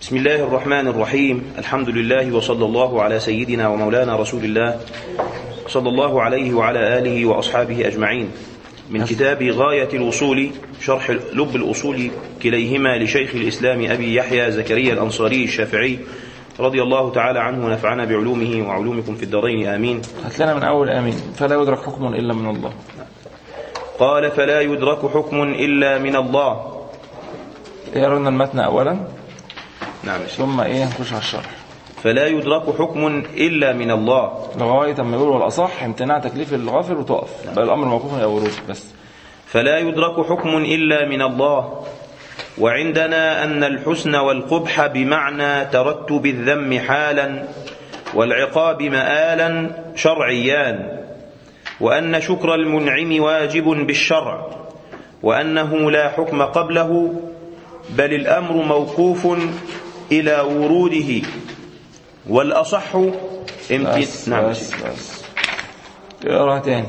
بسم الله الرحمن الرحيم الحمد لله وصلى الله على سيدنا ومولانا رسول الله صلى الله عليه وعلى آله وأصحابه أجمعين من كتاب غاية الوصول شرح لب الأصول كليهما لشيخ الإسلام أبي يحيى زكريا الأنصاري الشافعي رضي الله تعالى عنه ونفعنا بعلومه وعلومكم في الدارين آمين هات لنا من أول آمين فلا يدرك حكم إلا من الله قال فلا يدرك حكم إلا من الله يرون المتن أولا نعم يا شيخ. ثم إيه نخش على الشرح فلا يدرك حكم إلا من الله لغاية أما يقول والأصح امتناع تكليف الغافل وتقف بقى الأمر موقوف إلى ورود بس فلا يدرك حكم إلا من الله وعندنا أن الحسن والقبح بمعنى ترتب الذم حالا والعقاب مآلا شرعيان وأن شكر المنعم واجب بالشرع وأنه لا حكم قبله بل الأمر موقوف إلى وروده والأصح امتن... بس نعم بس بس اقرأ تاني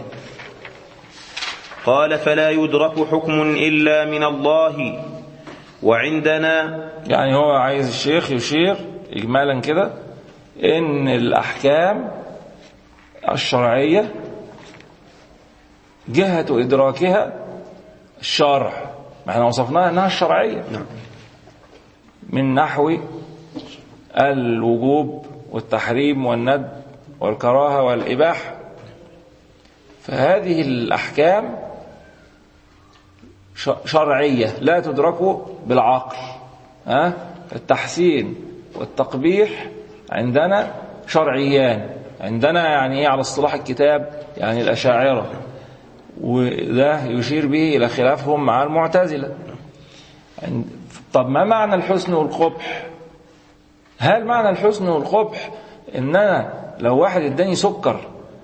قال فلا يدرك حكم إلا من الله وعندنا يعني هو عايز الشيخ يشير إجمالا كده إن الأحكام الشرعية جهة إدراكها الشرع ما احنا وصفناها إنها الشرعية نعم. من نحو الوجوب والتحريم والند والكراهة والإباحة فهذه الأحكام ش- شرعية لا تدرك بالعقل ها؟ التحسين والتقبيح عندنا شرعيان عندنا يعني ايه على اصطلاح الكتاب يعني الأشاعرة وده يشير به إلى خلافهم مع المعتزلة عند- طب ما معنى الحسن والقبح هل معنى الحسن والقبح ان انا لو واحد اداني سكر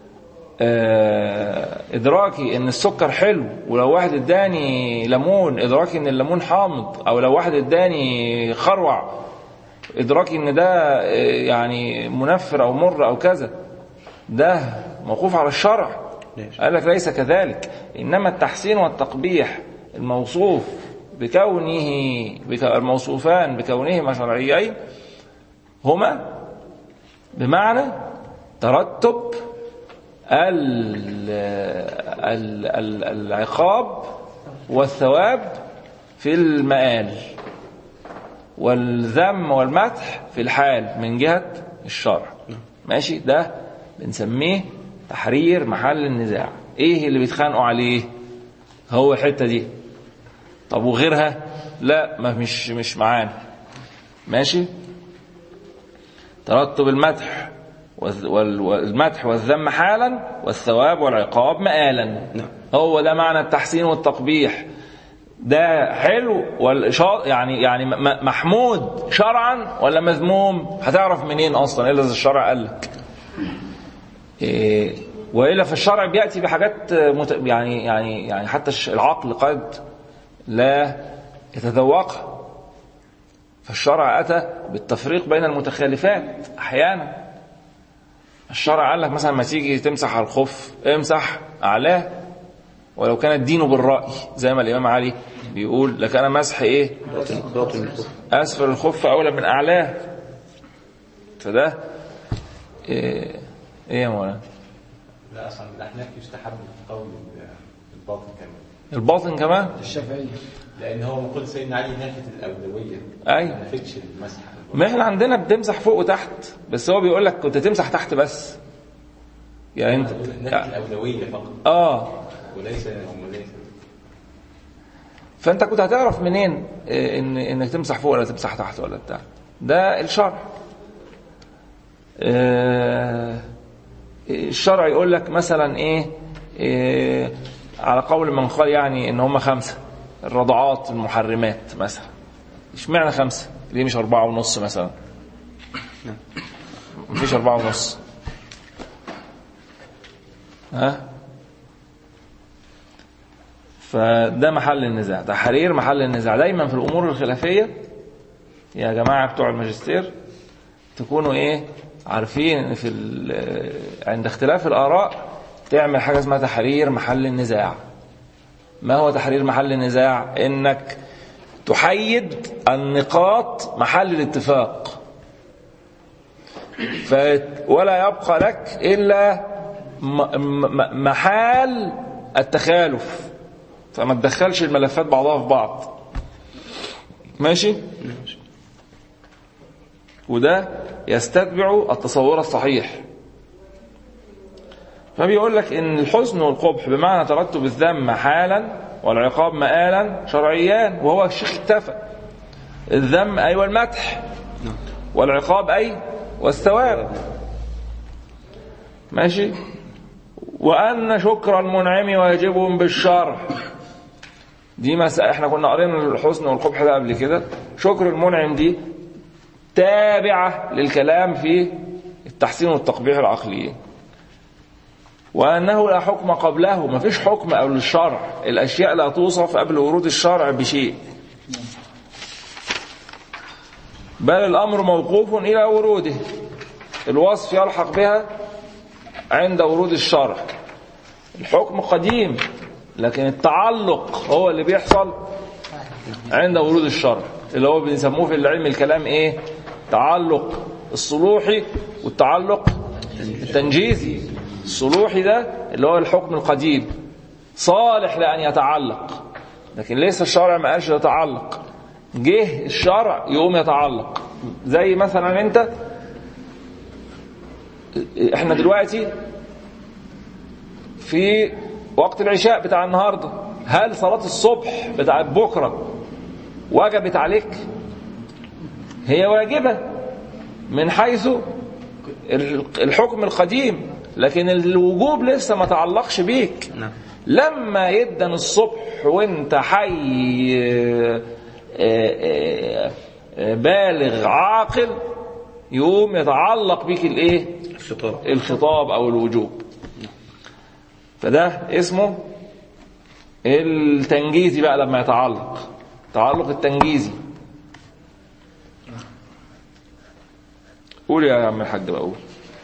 آه، ادراكي ان السكر حلو ولو واحد اداني ليمون ادراكي ان الليمون حامض او لو واحد اداني خروع ادراكي ان ده آه، يعني منفر او مر او كذا ده موقوف على الشرع ليش؟ قال لك ليس كذلك انما التحسين والتقبيح الموصوف بكونه بك- الموصوفان بكونهما شرعيين هما بمعنى ترتب ال ال ال العقاب والثواب في المآل والذم والمدح في الحال من جهة الشرع ماشي ده بنسميه تحرير محل النزاع ايه اللي بيتخانقوا عليه هو الحتة دي طب وغيرها لا ما مش مش معانا ماشي ترتب المدح والذ- وال- والمدح والذم حالا والثواب والعقاب مآلا نعم. هو ده معنى التحسين والتقبيح ده حلو ولا شا- يعني يعني م- م- محمود شرعا ولا مذموم هتعرف منين اصلا الا اذا الشرع قال لك إيه والا فالشرع بياتي بحاجات مت... يعني يعني يعني حتى الش- العقل قد لا يتذوقها فالشرع أتى بالتفريق بين المتخالفات أحيانا الشرع قال لك مثلا ما تيجي تمسح على الخف امسح أعلاه ولو كان الدين بالرأي زي ما الإمام علي بيقول لكان مسح إيه باطن باطن الكفر. أسفل الخف أولى من أعلاه فده إيه, إيه يا مولانا لا اصلا الاحناف يستحب القول بالباطن كمان الباطن كمان الشافعية لان هو مقول سيدنا علي نافت الاولويه أيوة. ما نافتش المسح ما احنا عندنا بتمسح فوق وتحت بس هو بيقول لك كنت تمسح تحت بس يعني انت نافت الاولويه فقط اه وليس وليس فانت كنت هتعرف منين إيه، ان انك تمسح فوق ولا تمسح تحت ولا بتاع ده الشرع آه، الشرع يقول لك مثلا ايه, إيه على قول من قال يعني ان هم خمسه الرضعات المحرمات مثلا اشمعنى خمسه ليه مش أربعة ونص مثلا مفيش أربعة ونص ها فده محل النزاع تحرير محل النزاع دايما في الامور الخلافيه يا جماعه بتوع الماجستير تكونوا ايه عارفين ان في ال- عند اختلاف الاراء تعمل حاجه اسمها تحرير محل النزاع ما هو تحرير محل النزاع انك تحيد النقاط محل الاتفاق ف ولا يبقى لك إلا م- م- محال التخالف فما تدخلش الملفات بعضها في بعض ماشي وده يستتبع التصور الصحيح فبيقول لك ان الحزن والقبح بمعنى ترتب الذم حالا والعقاب مآلا شرعيان وهو الشيخ اتفق الذم اي والمدح والعقاب اي والثواب ماشي وان شكر المنعم واجب بالشرع دي مسألة احنا كنا قرينا الحسن والقبح ده قبل كده شكر المنعم دي تابعة للكلام في التحسين والتقبيح العقليين وأنه لا حكم قبله ما فيش حكم قبل الشرع الأشياء لا توصف قبل ورود الشرع بشيء بل الأمر موقوف إلى وروده الوصف يلحق بها عند ورود الشرع الحكم قديم لكن التعلق هو اللي بيحصل عند ورود الشرع اللي هو بنسموه في العلم الكلام ايه تعلق الصلوحي والتعلق التنجيزي الصلوحي ده اللي هو الحكم القديم صالح لأن يتعلق لكن ليس الشرع ما قالش يتعلق جه الشرع يقوم يتعلق زي مثلا انت احنا دلوقتي في وقت العشاء بتاع النهارده هل صلاة الصبح بتاعت بكره وجبت عليك هي واجبة من حيث الحكم القديم لكن الوجوب لسه ما تعلقش بيك نعم لما يدن الصبح وانت حي آه، آه، آه، بالغ عاقل يقوم يتعلق بيك الايه الخطاب الخطاب او الوجوب فده اسمه التنجيزي بقى لما يتعلق تعلق التنجيزي قول يا عم الحاج بقى قول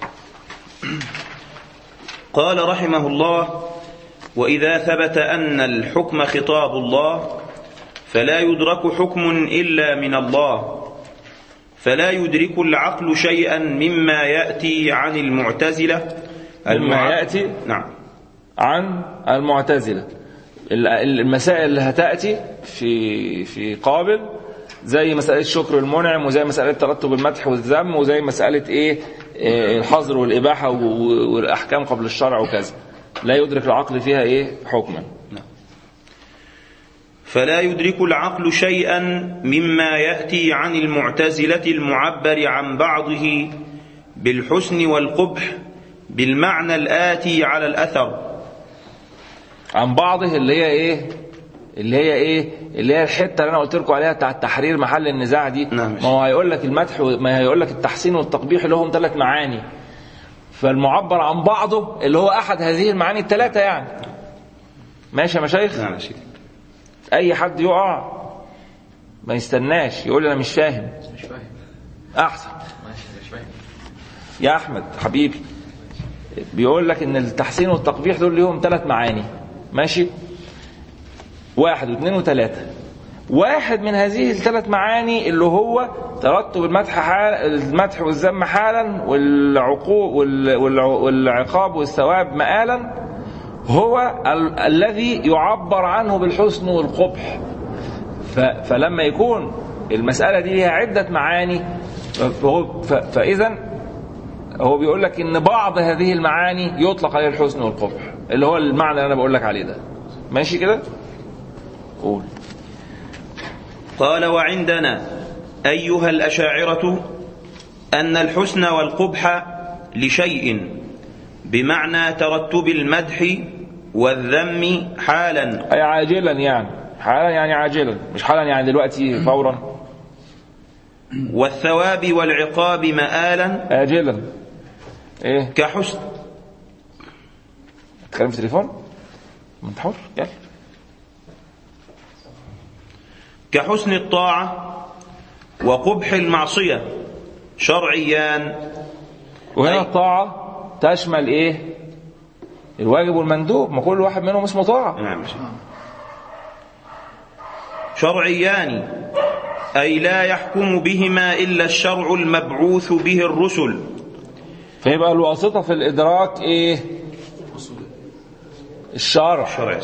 قال رحمه الله وإذا ثبت أن الحكم خطاب الله فلا يدرك حكم إلا من الله فلا يدرك العقل شيئا مما يأتي عن المعتزلة مما المع- يأتي نعم عن المعتزلة ال- المسائل اللي هتأتي في في قابل زي مسألة شكر المنعم وزي مسألة ترتب المدح والذم وزي مسألة ايه إيه، الحظر والإباحة و- والأحكام قبل الشرع وكذا لا يدرك العقل فيها ايه حكما فلا يدرك العقل شيئا مما يأتي عن المعتزلة المعبر عن بعضه بالحسن والقبح بالمعنى الآتي على الأثر عن بعضه اللي هي ايه اللي هي ايه اللي هي الحته اللي انا قلت لكم عليها بتاع التحرير محل النزاع دي نعم. ما هو هيقول لك المدح و- ما هيقول لك التحسين والتقبيح لهم ثلاث معاني فالمعبر عن بعضه اللي هو احد هذه المعاني الثلاثه يعني ماشي يا مشايخ نعم يا شيخ اي حد يقع ما يستناش يقول لي انا مش فاهم مش فاهم احسن ماشي مش فاهم يا احمد حبيبي بيقول لك ان التحسين والتقبيح دول ليهم ثلاث معاني ماشي واحد واثنين وثلاثة واحد من هذه الثلاث معاني اللي هو ترتب المدح حال المدح والذم حالا والعقوب وال- والع- والعقاب والثواب مآلا هو ال- الذي يعبر عنه بالحسن والقبح ف- فلما يكون المسألة دي ليها عدة معاني فهو- ف- فإذا هو بيقول لك ان بعض هذه المعاني يطلق عليها الحسن والقبح اللي هو المعنى اللي انا بقول لك عليه ده ماشي كده قول قال وعندنا أيها الأشاعرة أن الحسن والقبح لشيء بمعنى ترتب المدح والذم حالا اي عاجلا يعني حالا يعني عاجلا مش حالا يعني دلوقتي فورا والثواب والعقاب مآلا اجلا ايه كحسن تتكلم في تليفون ما انت حر يلا كحسن الطاعة وقبح المعصية شرعيان وهنا أي. الطاعه تشمل ايه الواجب والمندوب ما كل واحد منهم اسمه طاعه نعم يا شيخ. شرعيان أي لا يحكم بهما إلا الشرع المبعوث به الرسل فيبقى الواسطة في الإدراك إيه الشرع شرع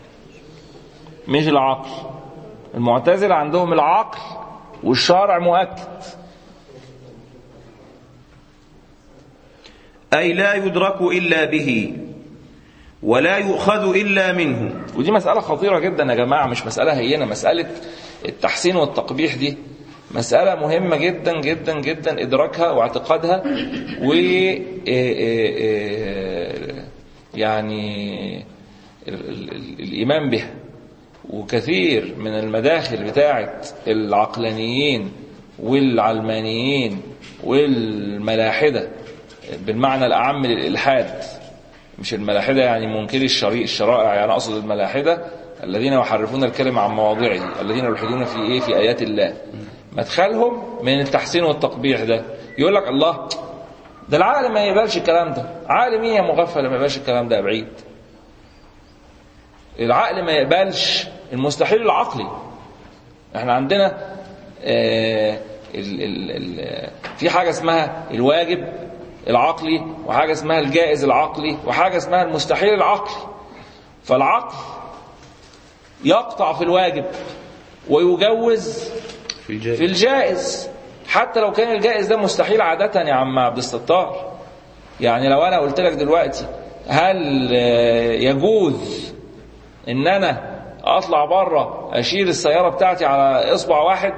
مش العقل المعتزلة عندهم العقل والشرع مؤكد أي لا يدرك إلا به ولا يؤخذ إلا منه ودي مسألة خطيرة جدا يا جماعة مش مسألة هينة مسألة التحسين والتقبيح دي مسألة مهمة جدا جدا جدا إدراكها واعتقادها و إيه إيه إيه يعني ال- ال- ال- الإيمان بها وكثير من المداخل بتاعة العقلانيين والعلمانيين والملاحدة بالمعنى الأعم للإلحاد مش الملاحدة يعني منكري الشريع الشرائع يعني أقصد الملاحدة الذين يحرفون الكلمة عن مواضعه الذين يلحدون في إيه في آيات الله مدخلهم من التحسين والتقبيح ده يقول لك الله ده العقل ما يقبلش الكلام ده عقل مين يا مغفل ما يقبلش الكلام ده يا بعيد العقل ما يقبلش المستحيل العقلي احنا عندنا آه ال ال ال في حاجة اسمها الواجب العقلي وحاجة اسمها الجائز العقلي وحاجة اسمها المستحيل العقلي فالعقل يقطع في الواجب ويجوز في الجاهل في الجائز حتى لو كان الجائز ده مستحيل عادة يا عم عبد الستار يعني لو انا قلت لك دلوقتي هل آه، يجوز ان انا اطلع بره اشيل السياره بتاعتي على اصبع واحد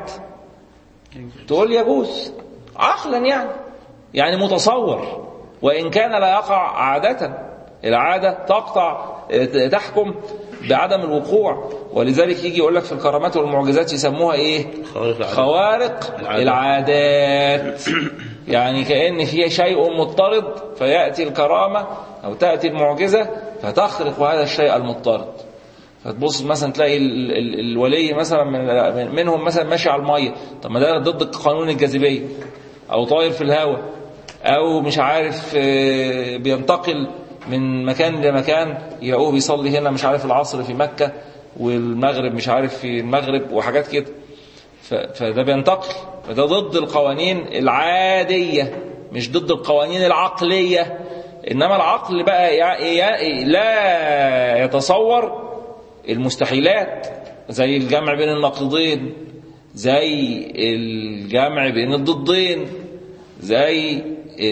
تقول يجوز عقلا يعني يعني متصور وان كان لا يقع عاده العاده تقطع تحكم بعدم الوقوع ولذلك يجي يقول لك في الكرامات والمعجزات يسموها ايه خوارق العادات. خوارق العادات. العادات يعني كأن في شيء مضطرد فيأتي الكرامة أو تأتي المعجزة فتخرق هذا الشيء المضطرد فتبص مثلا تلاقي ال ال الولي مثلا من منهم مثلا ماشي على المية طب ما ده ضد قانون الجاذبية أو طاير في الهواء أو مش عارف آه، بينتقل من مكان لمكان يلاقوه بيصلي هنا مش عارف العصر في مكة والمغرب مش عارف في المغرب وحاجات كده ف- فده بينتقل فده ضد القوانين العادية مش ضد القوانين العقلية إنما العقل بقى يع- يع- لا يتصور المستحيلات زي الجمع بين النقيضين زي الجمع بين الضدين زي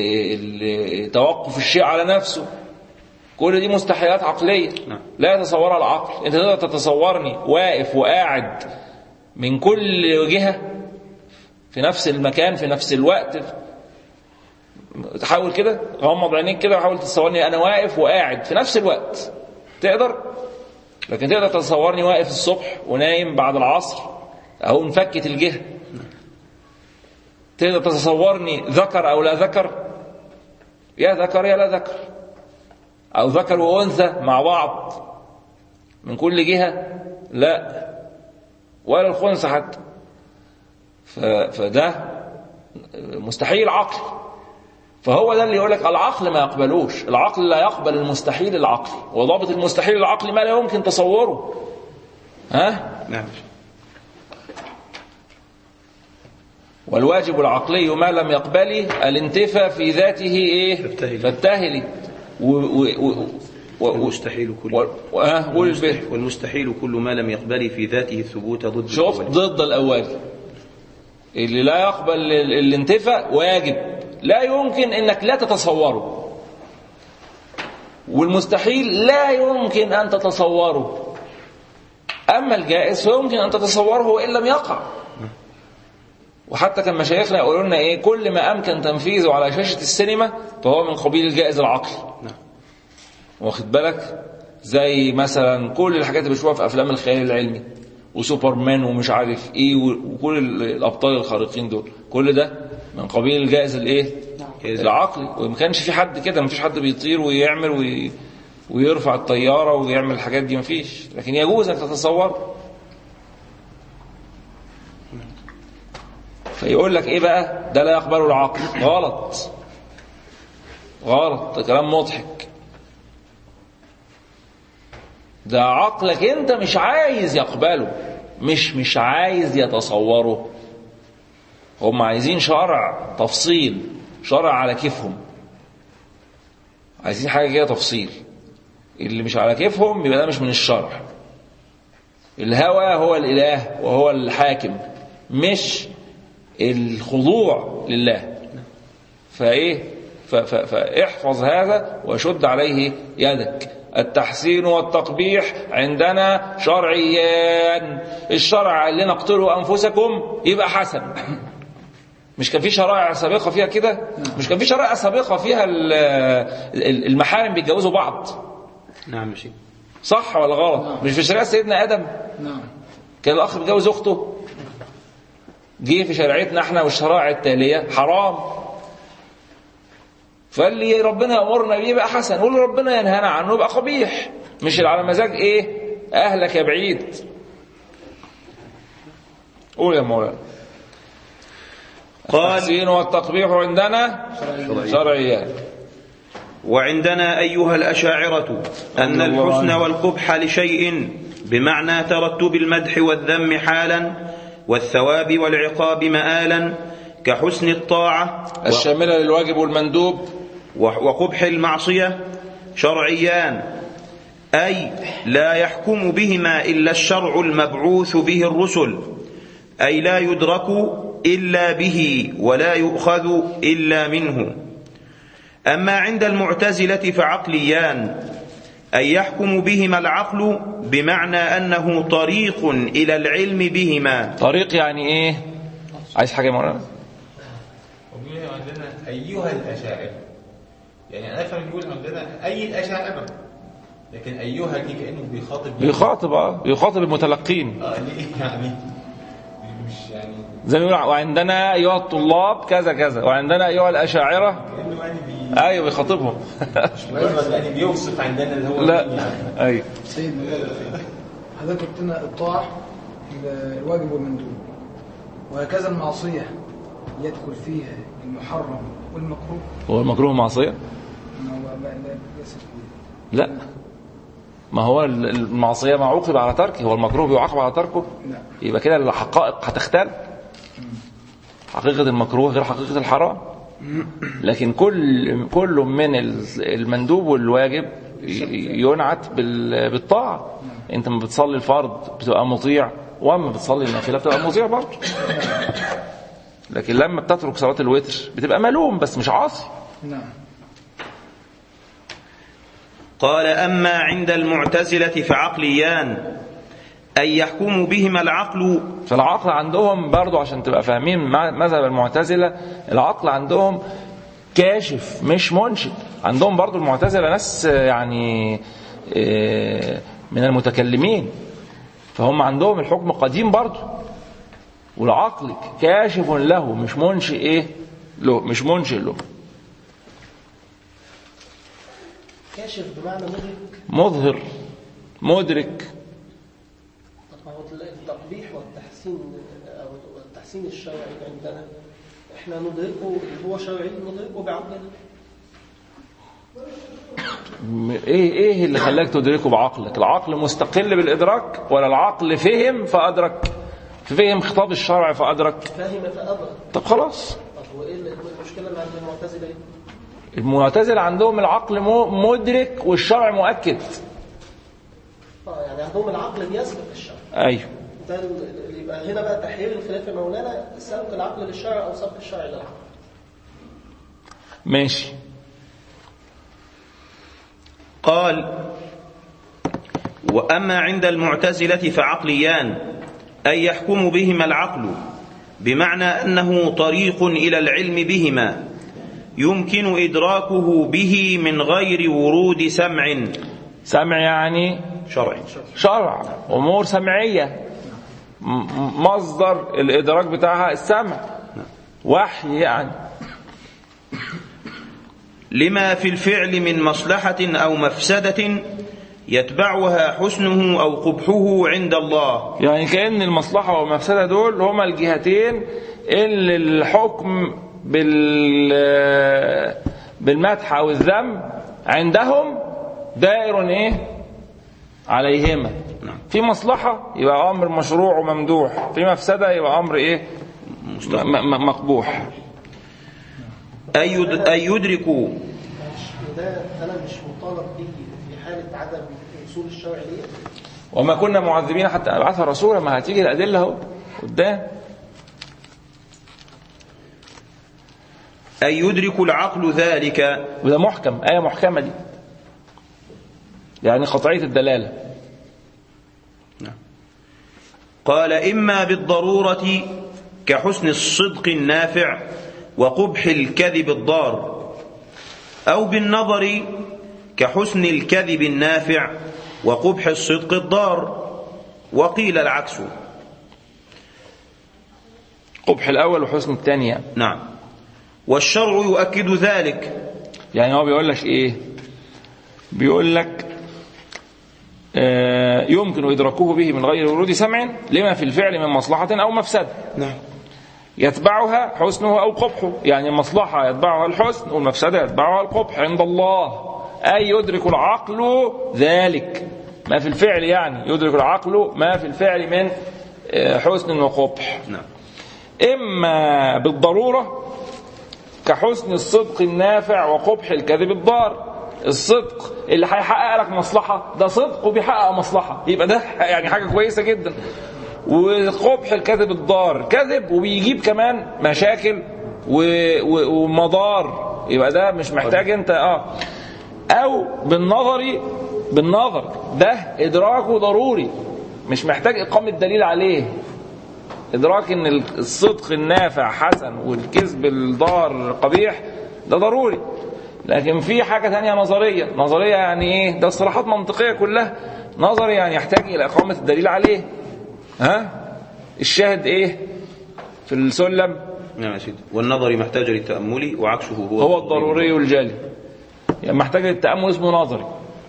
ال- توقف الشيء على نفسه كل دي مستحيلات عقلية نعم. لا يتصورها العقل انت تقدر تتصورني واقف وقاعد من كل جهة في نفس المكان في نفس الوقت تحاول كده غمض عينيك كده وحاول تتصورني انا واقف وقاعد في نفس الوقت تقدر لكن تقدر تتصورني واقف الصبح ونايم بعد العصر اهو انفكت الجهة تقدر تتصورني ذكر او لا ذكر يا ذكر يا لا ذكر او ذكر وانثى مع بعض من كل جهة لا ولا الخنثى حتى ف- فده مستحيل عقل فهو ده اللي يقول لك العقل ما يقبلوش العقل لا يقبل المستحيل العقلي وضابط المستحيل العقلي ما لا يمكن تصوره ها نعم والواجب العقلي ما لم يقبله الانتفى في ذاته ايه فابتهلي. فابتهلي و و و و والمستحيل كل و و آه، قول البيت والمستحيل, والمستحيل كل ما لم يقبل في ذاته الثبوت ضد شوف الأول. ضد الأول اللي لا يقبل ال- الانتفاء واجب لا يمكن انك لا تتصوره والمستحيل لا يمكن ان تتصوره اما الجائز فيمكن ان تتصوره وان لم يقع وحتى كان مشايخنا يقولوا لنا ايه كل ما امكن تنفيذه على شاشه السينما فهو من قبيل الجائز العقلي نعم. واخد بالك زي مثلا كل الحاجات اللي بنشوفها في افلام الخيال العلمي وسوبرمان ومش عارف ايه وكل ال- الابطال الخارقين دول كل ده من قبيل الجائز الايه جائز. العقلي وما كانش في حد كده ما فيش حد بيطير ويعمل وي... ويرفع الطياره ويعمل الحاجات دي ما فيش لكن يجوز انك تتصور فيقول لك ايه بقى ده لا يقبله العقل غلط غلط ده كلام مضحك ده عقلك انت مش عايز يقبله مش مش عايز يتصوره هم عايزين شرع تفصيل شرع على كيفهم عايزين حاجة كده تفصيل اللي مش على كيفهم يبقى ده مش من الشرع الهوى هو الإله وهو الحاكم مش الخضوع لله فإيه ف- ف- فاحفظ هذا وشد عليه يدك التحسين والتقبيح عندنا شرعيان الشرع قال لنا اقتلوا أنفسكم يبقى حسن مش كان في شرائع سابقة فيها كده مش كان في شرائع سابقة فيها ال- ال- المحارم بيتجوزوا بعض نعم يا شيخ صح ولا غلط مش في شريعة سيدنا آدم نعم كان الأخ بيتجوز أخته جه في شريعتنا احنا والشرائع التالية حرام فاللي ربنا يأمرنا بيه يبقى حسن واللي ربنا ينهانا عنه يبقى قبيح مش اللي على مزاج ايه أهلك يا بعيد قول يا مولانا قال التحسين والتقبيح عندنا شرعيات وعندنا أيها الأشاعرة أن الله الحسن عنه. والقبح لشيء بمعنى ترتب المدح والذم حالا والثواب والعقاب مآلا كحسن الطاعة الشاملة للواجب والمندوب وقبح المعصية شرعيان أي لا يحكم بهما إلا الشرع المبعوث به الرسل أي لا يدرك إلا به ولا يؤخذ إلا منه أما عند المعتزلة فعقليان أي يحكم بهما العقل بمعنى أنه طريق إلى العلم بهما طريق يعني ايه عايز حاجة يا مولانا وبيقول عندنا أيها الأشاعرة يعني أنا أفهم يقول عندنا أي الأشاعرة لكن أيها دي كأنه بيخاطب مين؟ بيخاطب اه بيخاطب المتلقين اه ليه يعني مش يعني زي ما يقول وعندنا ايها الطلاب كذا كذا وعندنا ايها الاشاعره كأنه يعني بي ايوه بيخاطبهم مش مجرد يعني بيوصف عندنا اللي هو مين لا يعني ايوه سيدنا حضرتك قلت لنا الطاعة الواجب والمندوب وهكذا المعصية يدخل فيها المحرم والمكروه هو المكروه معصيه ما هو ما- لا ليس فيه. لا ما هو ال- المعصيه ما عوقب على تركه هو المكروه بيعاقب على تركه لا يبقى كده الحقائق هتختلف حقيقة المكروه غير حقيقة الحرام لكن كل كل من ال- المندوب والواجب ي- ينعت بال- بالطاعة انت لما بتصلي الفرض بتبقى مطيع واما بتصلي النافلة بتبقى مطيع برضه لكن لما بتترك صلاة الوتر بتبقى ملوم بس مش عاصي نعم قال أما عند المعتزلة فعقليان أي يحكم بهما العقل فالعقل عندهم برضو عشان تبقى فاهمين مع- مذهب المعتزلة العقل عندهم كاشف مش منشئ عندهم برضو المعتزلة ناس آه، يعني آه، من المتكلمين فهم عندهم الحكم قديم برضو والعقل كاشف له مش منشئ ايه له مش منشئ له كاشف بمعنى مدرك مظهر مدرك طب ما هو التقبيح والتحسين او التحسين الشرعي عندنا احنا ندركه اللي هو شرعي ندركه بعقلنا م- ايه ايه اللي خلاك تدركه بعقلك العقل مستقل بالادراك ولا العقل فهم فادرك فهم خطاب الشرع فادرك فاهم فأدرك طب خلاص طب وايه اللي- المشكله اللي عند المعتزله ايه؟ المعتزله عندهم العقل مو- مدرك والشرع مؤكد اه يعني عندهم العقل بيسبق الشرع ايوه ده ال- اللي يبقى هنا بقى تحرير الخلاف يا مولانا سبق العقل للشرع او سبق الشرع للعقل ماشي قال وأما عند المعتزلة فعقليان أي يحكم بهما العقل بمعنى أنه طريق إلى العلم بهما يمكن إدراكه به من غير ورود سمع سمع يعني شرعي شرع امور سمعيه م- م- مصدر الادراك بتاعها السمع وحي يعني لما في الفعل من مصلحة أو مفسدة يتبعها حسنه أو قبحه عند الله يعني كأن المصلحة والمفسدة دول هما الجهتين اللي الحكم بال بالمدح أو الذم عندهم دائر إيه؟ عليهما نعم. في مصلحة يبقى أمر مشروع وممدوح في مفسدة يبقى أمر إيه م- م- مقبوح أن يد- أن يدركوا وده انا مش مطالب بيه في حاله عدم وصول الشرع ليه وما كنا معذبين حتى نبعث رسولا ما هتيجي الأدلة أهو قدام أن يدرك العقل ذلك وده محكم آية محكمة دي يعني قطعية الدلالة قال إما بالضرورة كحسن الصدق النافع وقبح الكذب الضار أو بالنظر كحسن الكذب النافع وقبح الصدق الضار وقيل العكس قبح الأول وحسن الثاني يعني. نعم والشرع يؤكد ذلك يعني هو بيقول لك ايه بيقول لك آه، يمكن إدراكه به من غير ورود سمع لما في الفعل من مصلحة أو مفسدة نعم يتبعها حسنه أو قبحه يعني المصلحة يتبعها الحسن والمفسدة يتبعها القبح عند الله أي يدرك العقل ذلك ما في الفعل يعني يدرك العقل ما في الفعل من آه، حسن وقبح نعم إما بالضرورة كحسن الصدق النافع وقبح الكذب الضار الصدق اللي هيحقق لك مصلحة ده صدق وبيحقق مصلحة يبقى ده يعني حاجة كويسة جدا وقبح الكذب الضار كذب وبيجيب كمان مشاكل و... و... ومضار يبقى ده مش محتاج انت اه او بالنظر بالنظر ده ادراكه ضروري مش محتاج اقامة دليل عليه ادراك ان الصدق النافع حسن والكذب الضار قبيح ده ضروري لكن في حاجة تانية نظرية نظرية يعني ايه ده اصطلاحات منطقية كلها نظري يعني يحتاج الى اقامة الدليل عليه ها الشاهد ايه في السلم نعم يا سيدي والنظر محتاج للتأمل وعكسه هو هو الضروري الجلي يعني محتاج للتأمل اسمه نظري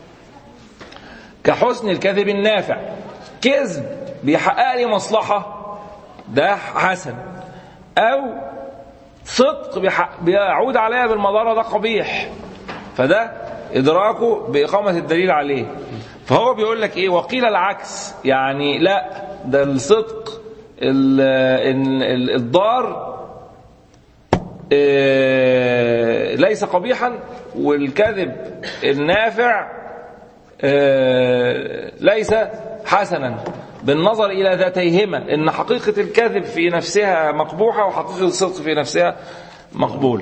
كحسن الكذب النافع كذب بيحقق لي مصلحة ده حسن أو صدق بيحق- بيعود عليها بالمضرة ده قبيح فده إدراكه بإقامة الدليل عليه فهو بيقول لك إيه وقيل العكس يعني لا ده الصدق ال- ال- ال- الضار آه، ليس قبيحا والكذب النافع آه، ليس حسنا بالنظر إلى ذاتيهما إن حقيقة الكذب في نفسها مقبوحة وحقيقة الصدق في نفسها مقبولة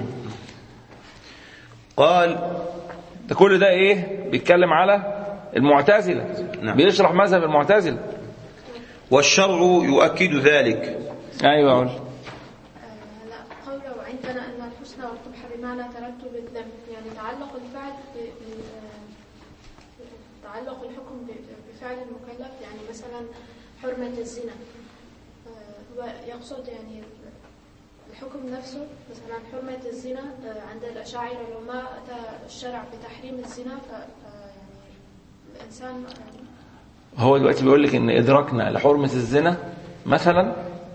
قال ده كل ده إيه بيتكلم على المعتزلة نعم. بيشرح مذهب المعتزلة والشرع يؤكد ذلك أيوة أقول آه، لا قوله عندنا أن الحسن والقبح بمعنى ترتب الذنب يعني تعلق الفعل ب- ب- آه، تعلق الحكم ب- بفعل المكلف يعني مثلا حرمة الزنا آه، هو يقصد يعني الحكم نفسه مثلا حرمة الزنا آه، عند الأشاعرة لو ما أتى الشرع بتحريم الزنا ف ف- يعني الإنسان يعني هو دلوقتي بيقول لك ان ادراكنا لحرمه الزنا مثلا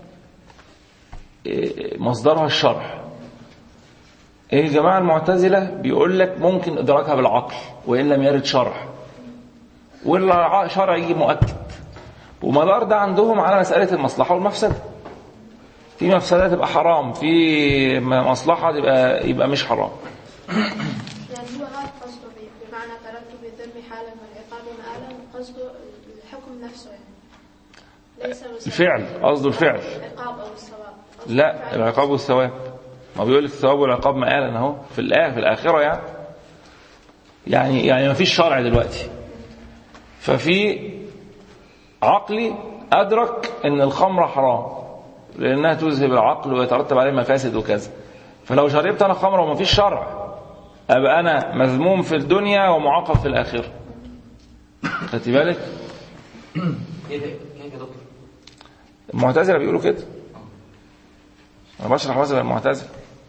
إيه، مصدرها الشرع إيه الجماعه المعتزله بيقول لك ممكن ادراكها بالعقل وان لم يرد شرع ولا شرع يجي مؤكد ومدار ده عندهم على مساله المصلحه والمفسده في مفسده تبقى حرام في م- مصلحه تبقى يبقى مش حرام يعني هو هذا قصده ب- بمعنى ترتب الذنب حالا والعقاب مآلا قصده الحكم نفسه يعني ليس مثلا الفعل قصده الفعل العقاب أو الثواب قصده لا الفعل. العقاب والثواب ما بيقول لك الثواب والعقاب مآلا اهو في الآخر في الآخرة يعني يعني يعني ما فيش شرع دلوقتي ففي عقلي أدرك إن الخمر حرام لأنها تذهب العقل ويترتب عليه مفاسد وكذا فلو شربت أنا خمرة وما فيش شرع أبقى أنا مذموم في الدنيا ومعاقب في الآخرة خدت بالك؟ كيف كيف يا دكتور؟ المعتزلة بيقولوا كده أنا بشرح مذهب المعتزلة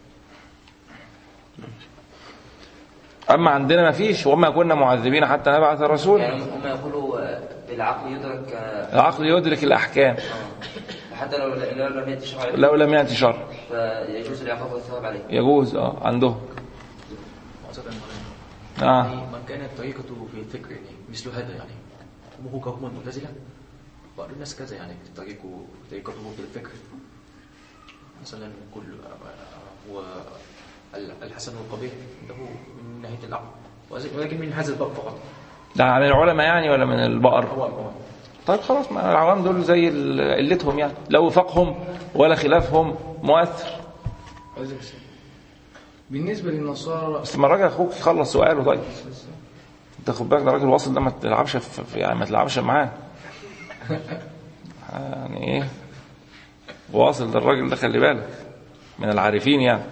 أما عندنا ما فيش وما كنا معذبين حتى نبعث الرسول يعني هم يقولوا آه، بالعقل يدرك آه، العقل يدرك الأحكام آه. حتى لو لو لم يأتي شرع لو لم يأتي شر فيجوز العقاب والثواب عليه يجوز اه عندهم معتقد المرأة اه يعني من كانت طريقته في الفكر يعني مثل هذا يعني حكمه كحكم المعتزلة بعض الناس كذا يعني طريقه طريقته في الفكر مثلا كل هو الحسن والقبيح له من ناحية العقل ولكن من هذا الباب فقط ده عن العلماء يعني ولا من البقر هو هو طيب خلاص ما العوام دول زي ال- قلتهم يعني لا وفاقهم ولا خلافهم مؤثر عايزك سيد. بالنسبة للنصارى بس ما الراجل اخوك يخلص سؤاله طيب انت خد بالك ده راجل واصل ده ما تلعبش في في- يعني ما تلعبش معاه يعني ايه واصل ده الراجل ده خلي بالك من العارفين يعني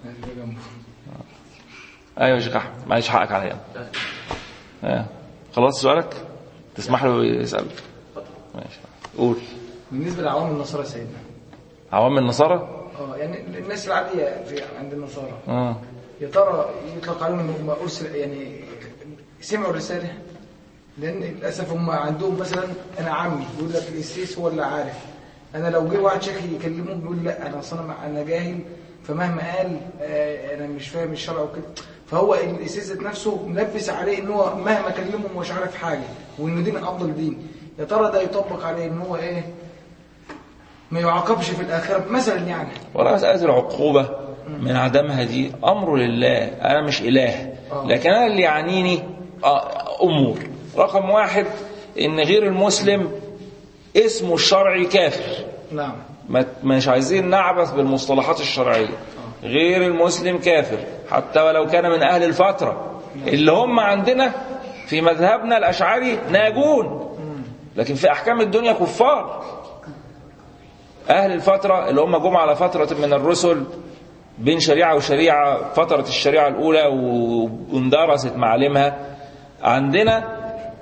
ايوه يا شيخ احمد معلش حقك عليا آه. خلاص سؤالك تسمح له يسال ماشي قول بالنسبة لعوام النصارى سيدنا عوام النصارى اه يعني الناس العادية في عند النصارى اه يا ترى يطلق عليهم ان هم ارسل يعني سمعوا الرسالة لان للاسف هم عندهم مثلا انا عمي يقول لك القسيس هو اللي عارف انا لو جه واحد شيخ يكلمه بيقول لا انا اصلا مع- انا جاهل فمهما قال آه، انا مش فاهم الشرع وكده فهو القسيس ذات نفسه ملبس عليه ان هو مهما كلمه مش عارف حاجه وان دي من افضل دين يا ترى ده يطبق عليه ان هو ايه ما يعاقبش في الاخره مثلا يعني ولا مسألة العقوبة من عدمها دي أمر لله أنا مش إله لكن أنا اللي يعنيني آه، أمور رقم واحد إن غير المسلم اسمه الشرعي كافر نعم ما- مش عايزين نعبث بالمصطلحات الشرعية غير المسلم كافر حتى ولو كان من أهل الفترة اللي هم عندنا في مذهبنا الأشعري ناجون لكن في أحكام الدنيا كفار أهل الفترة اللي هم جم على فترة من الرسل بين شريعة وشريعة فترة الشريعة الأولى و- واندرست معالمها عندنا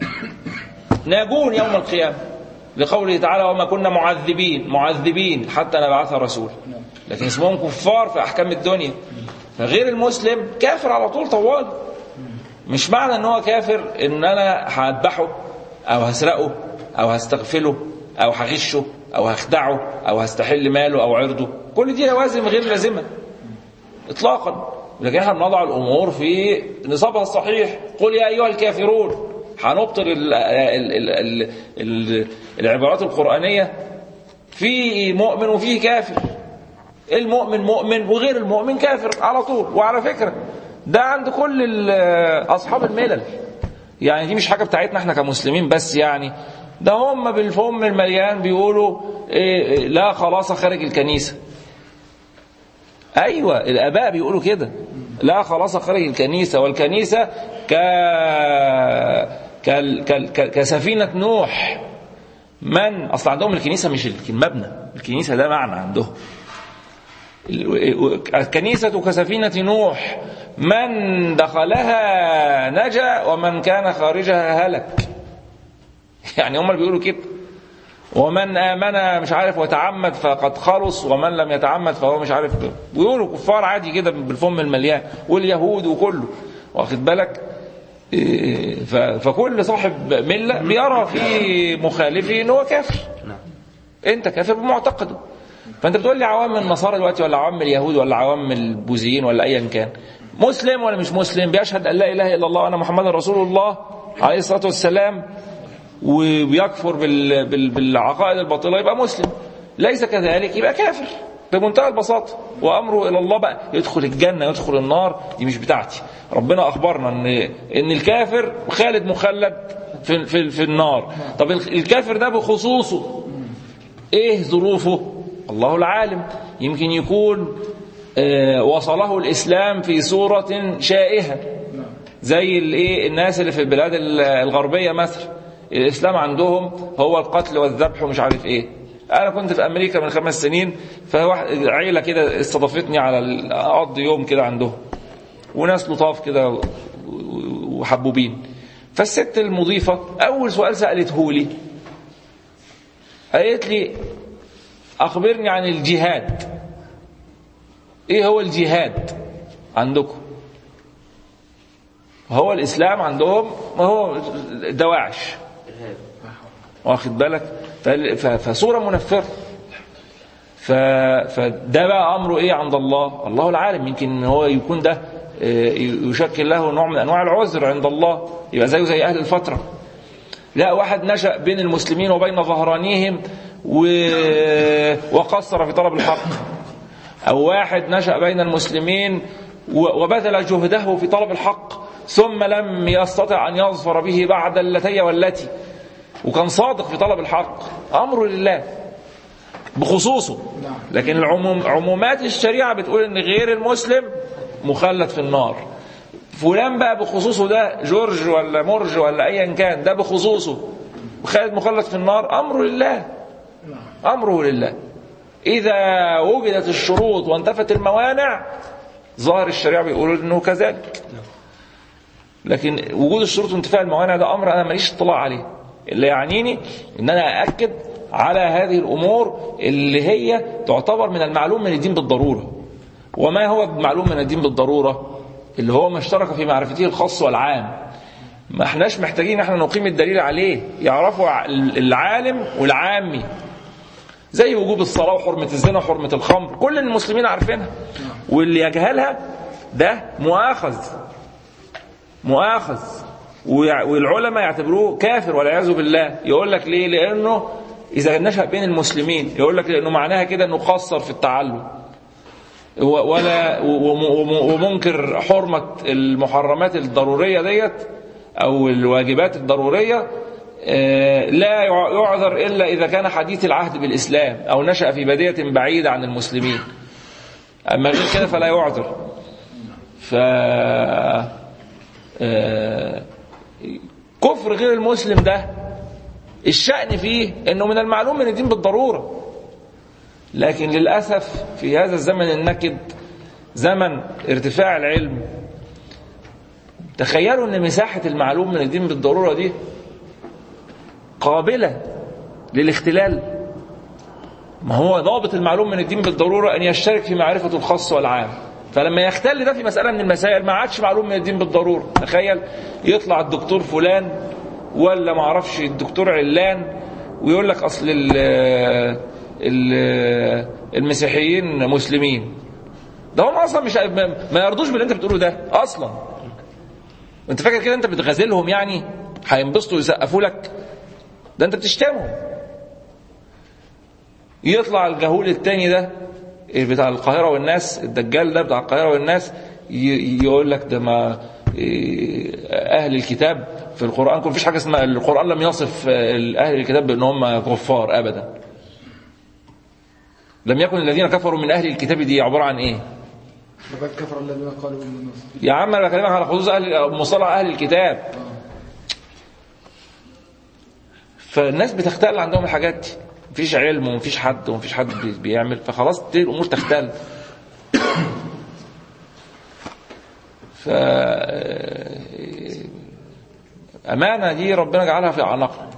ناجون يوم القيامة لقوله تعالى وما كنا معذبين معذبين حتى نبعث رسول لكن اسمهم كفار في أحكام الدنيا فغير المسلم كافر على طول طوال مش معنى ان هو كافر ان انا هذبحه او هسرقه او هستغفله او هغشه او هخدعه او هستحل ماله او عرضه كل دي لوازم غير لازمه اطلاقا لكن احنا بنضع الامور في نصابها الصحيح قل يا ايها الكافرون هنبطل ال ال ال ال ال العبارات القرانيه في مؤمن وفيه كافر المؤمن مؤمن وغير المؤمن كافر على طول وعلى فكره ده عند كل ال- اصحاب الملل يعني دي مش حاجه بتاعتنا احنا كمسلمين بس يعني ده هم بالفم المليان بيقولوا إيه إيه لا خلاص خارج الكنيسه ايوه الاباء بيقولوا كده لا خلاص خارج الكنيسه والكنيسه ك كال- كال- ك... كسفينه نوح من اصل عندهم الكنيسه مش المبنى الكنيسه ده معنى عندهم الكنيسة كسفينة نوح من دخلها نجا ومن كان خارجها هلك يعني هم اللي بيقولوا كده ومن آمن مش عارف وتعمد فقد خلص ومن لم يتعمد فهو مش عارف بيقولوا كفار عادي كده بالفم المليان واليهود وكله واخد بالك إيه، ف- فكل صاحب ملة بيرى في مخالفه ان هو كافر انت كافر بمعتقده فانت بتقول لي عوام النصارى دلوقتي ولا عوام اليهود ولا عوام البوذيين ولا ايا كان مسلم ولا مش مسلم بيشهد ان لا اله الا الله وانا محمد رسول الله عليه الصلاه والسلام وبيكفر بال... بال... بالعقائد الباطله يبقى مسلم ليس كذلك يبقى كافر بمنتهى البساطه وامره الى الله بقى يدخل الجنه يدخل النار دي مش بتاعتي ربنا اخبرنا ان ان الكافر خالد مخلد في في, في النار طب الكافر ده بخصوصه ايه ظروفه الله العالم يمكن يكون آه، وصله الاسلام في صوره شائهه زي الايه الناس اللي في البلاد ال- الغربيه مثلا الاسلام عندهم هو القتل والذبح ومش عارف ايه انا كنت في امريكا من خمس سنين فواحد عيله كده استضافتني على ال- اقضي يوم كده عندهم وناس لطاف كده و- و- وحبوبين فالست المضيفه اول سؤال سالته لي قالت لي أخبرني عن الجهاد إيه هو الجهاد عندكم هو الإسلام عندهم ما هو دواعش واخد بالك فال- ف- فصورة منفرة ف- فده بقى أمره إيه عند الله الله العالم يمكن هو يكون ده آه، يشكل له نوع من أنواع العذر عند الله يبقى زيه زي أهل الفترة لا واحد نشأ بين المسلمين وبين ظهرانيهم و... وقصر في طلب الحق أو واحد نشأ بين المسلمين و- وبذل جهده في طلب الحق ثم لم يستطع أن يظفر به بعد اللتي والتي وكان صادق في طلب الحق أمره لله بخصوصه لكن العموم عمومات الشريعة بتقول ان غير المسلم مخلد في النار فلان بقى بخصوصه ده جورج ولا مرج ولا ايا كان ده بخصوصه خالد مخلد في النار امره لله امره لله اذا وجدت الشروط وانتفت الموانع ظاهر الشريعه بيقول انه كذلك لكن وجود الشروط وانتفاء الموانع ده امر انا ماليش اطلاع عليه اللي يعنيني ان انا ااكد على هذه الامور اللي هي تعتبر من المعلوم من الدين بالضروره وما هو معلوم من الدين بالضروره اللي هو ما اشترك في معرفته الخاص والعام ما احناش محتاجين احنا نقيم الدليل عليه يعرفه ع- العالم والعامي زي وجوب الصلاه وحرمه الزنا وحرمه الخمر كل المسلمين عارفينها واللي يجهلها ده مؤاخذ مؤاخذ ويع- والعلماء يعتبروه كافر والعياذ بالله يقول لك ليه لانه اذا نشا بين المسلمين يقول لك لانه معناها كده انه قصر في التعلم و- ولا وم- وم- ومنكر حرمه المحرمات الضروريه ديت او الواجبات الضروريه آه، لا يع- يعذر الا اذا كان حديث العهد بالاسلام او نشا في بديه بعيده عن المسلمين اما غير كده فلا يعذر ف آه، كفر غير المسلم ده الشأن فيه انه من المعلوم من الدين بالضرورة لكن للأسف في هذا الزمن النكد زمن ارتفاع العلم تخيلوا ان مساحة المعلوم من الدين بالضرورة دي قابلة للاختلال ما هو ضابط المعلوم من الدين بالضرورة أن يشترك في معرفة الخاص والعام فلما يختل ده في مسألة من المسائل ما عادش معلوم من الدين بالضرورة تخيل يطلع الدكتور فلان ولا ما اعرفش الدكتور علان ويقول لك أصل ال ال المسيحيين مسلمين ده هم أصلا مش ما يرضوش باللي أنت بتقوله ده أصلا أنت فاكر كده أنت بتغازلهم يعني هينبسطوا ويسقفوا لك ده أنت بتشتمهم يطلع الجهول التاني ده بتاع القاهرة والناس الدجال ده بتاع القاهرة والناس ي- يقول لك ده ما إيه، أهل الكتاب في القرآن كل فيش حاجة اسمها القرآن لم يصف آه، أهل الكتاب بأن هم كفار أبدا لم يكن الذين كفروا من أهل الكتاب دي عبارة عن إيه لقد كفر الذين قالوا ان النصر يا عم أنا بكلمك على خصوص أهل مصطلح أهل الكتاب فالناس بتختل عندهم الحاجات دي مفيش علم ومفيش حد ومفيش حد بي- بيعمل فخلاص تبتدي الامور تختل ف امانه دي ربنا جعلها في اعناقنا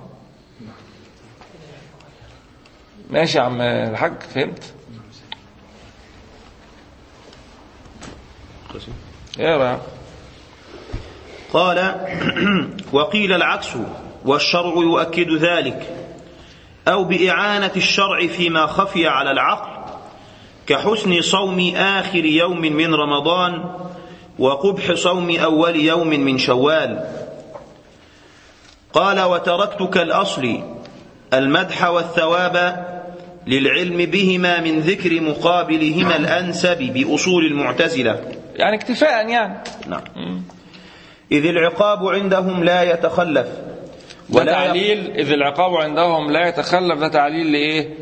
ماشي يا عم الحاج فهمت اقرا يا عم. قال وقيل العكس والشرع يؤكد ذلك أو بإعانة الشرع فيما خفي على العقل كحسن صوم آخر يوم من رمضان وقبح صوم أول يوم من شوال قال وتركت كالأصل المدح والثواب للعلم بهما من ذكر مقابلهما الأنسب بأصول المعتزلة يعني اكتفاء يعني نعم إذ العقاب عندهم لا يتخلف ده تعليل إذ العقاب عندهم لا يتخلف ده تعليل لإيه؟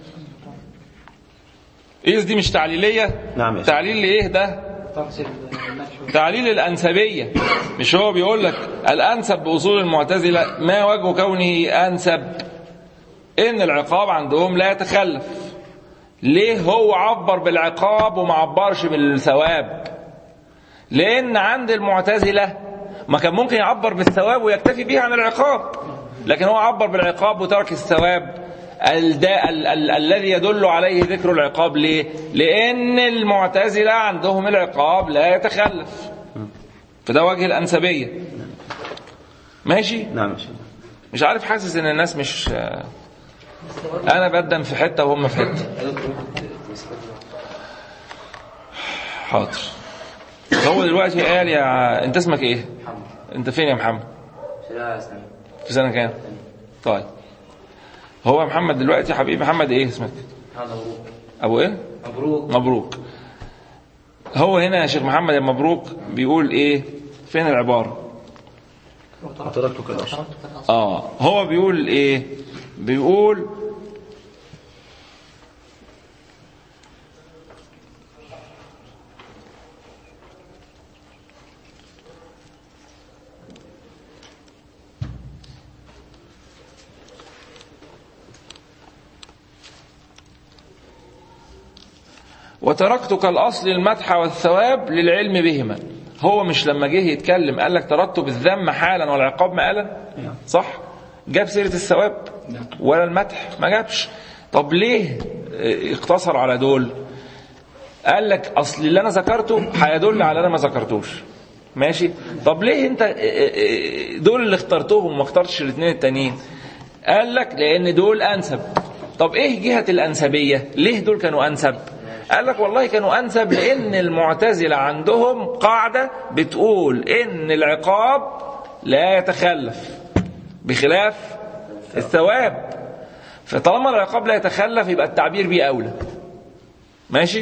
إذ دي مش تعليلية؟ نعم يا سيدي. تعليل لإيه ده؟ تعليل الأنسبية مش هو بيقول لك الأنسب بأصول المعتزلة ما وجه كونه أنسب إن العقاب عندهم لا يتخلف ليه هو عبر بالعقاب وما عبرش بالثواب لأن عند المعتزلة ما كان ممكن يعبر بالثواب ويكتفي به عن العقاب لكن هو عبر بالعقاب وترك الثواب الدا ال- ال- الذي يدل عليه ذكر العقاب ليه؟ لأن المعتزلة عندهم العقاب لا يتخلف فده وجه الأنسبية ماشي نعم يا سيدي. مش عارف حاسس ان الناس مش انا بدن في حته وهم في حته حاضر هو دلوقتي قال يا ع- انت اسمك ايه انت فين يا محمد شريعة إسلامية في سنة كام طيب هو محمد دلوقتي يا حبيبي محمد ايه اسمك هذا مبروك ابو ايه مبروك مبروك هو هنا يا شيخ محمد يا مبروك بيقول ايه فين العبارة وتركتك الأصل اه هو بيقول ايه بيقول وتركتك الأصل المدح والثواب للعلم بهما هو مش لما جه يتكلم قال لك ترتب الذم حالا والعقاب مآلا صح جاب سيرة الثواب ولا المدح ما جابش طب ليه اه، اقتصر على دول قال لك اصل اللي انا ذكرته هيدل على انا ما ذكرتوش ماشي طب ليه انت اه، اه، دول اللي اخترتهم وما اخترتش الاثنين التانيين قال لك لان دول انسب طب ايه جهة الانسبية ليه دول كانوا انسب قال لك والله كانوا انسب لان المعتزلة عندهم قاعدة بتقول ان العقاب لا يتخلف بخلاف الثواب فطالما العقاب لا يتخلف يبقى التعبير بيه اولى ماشي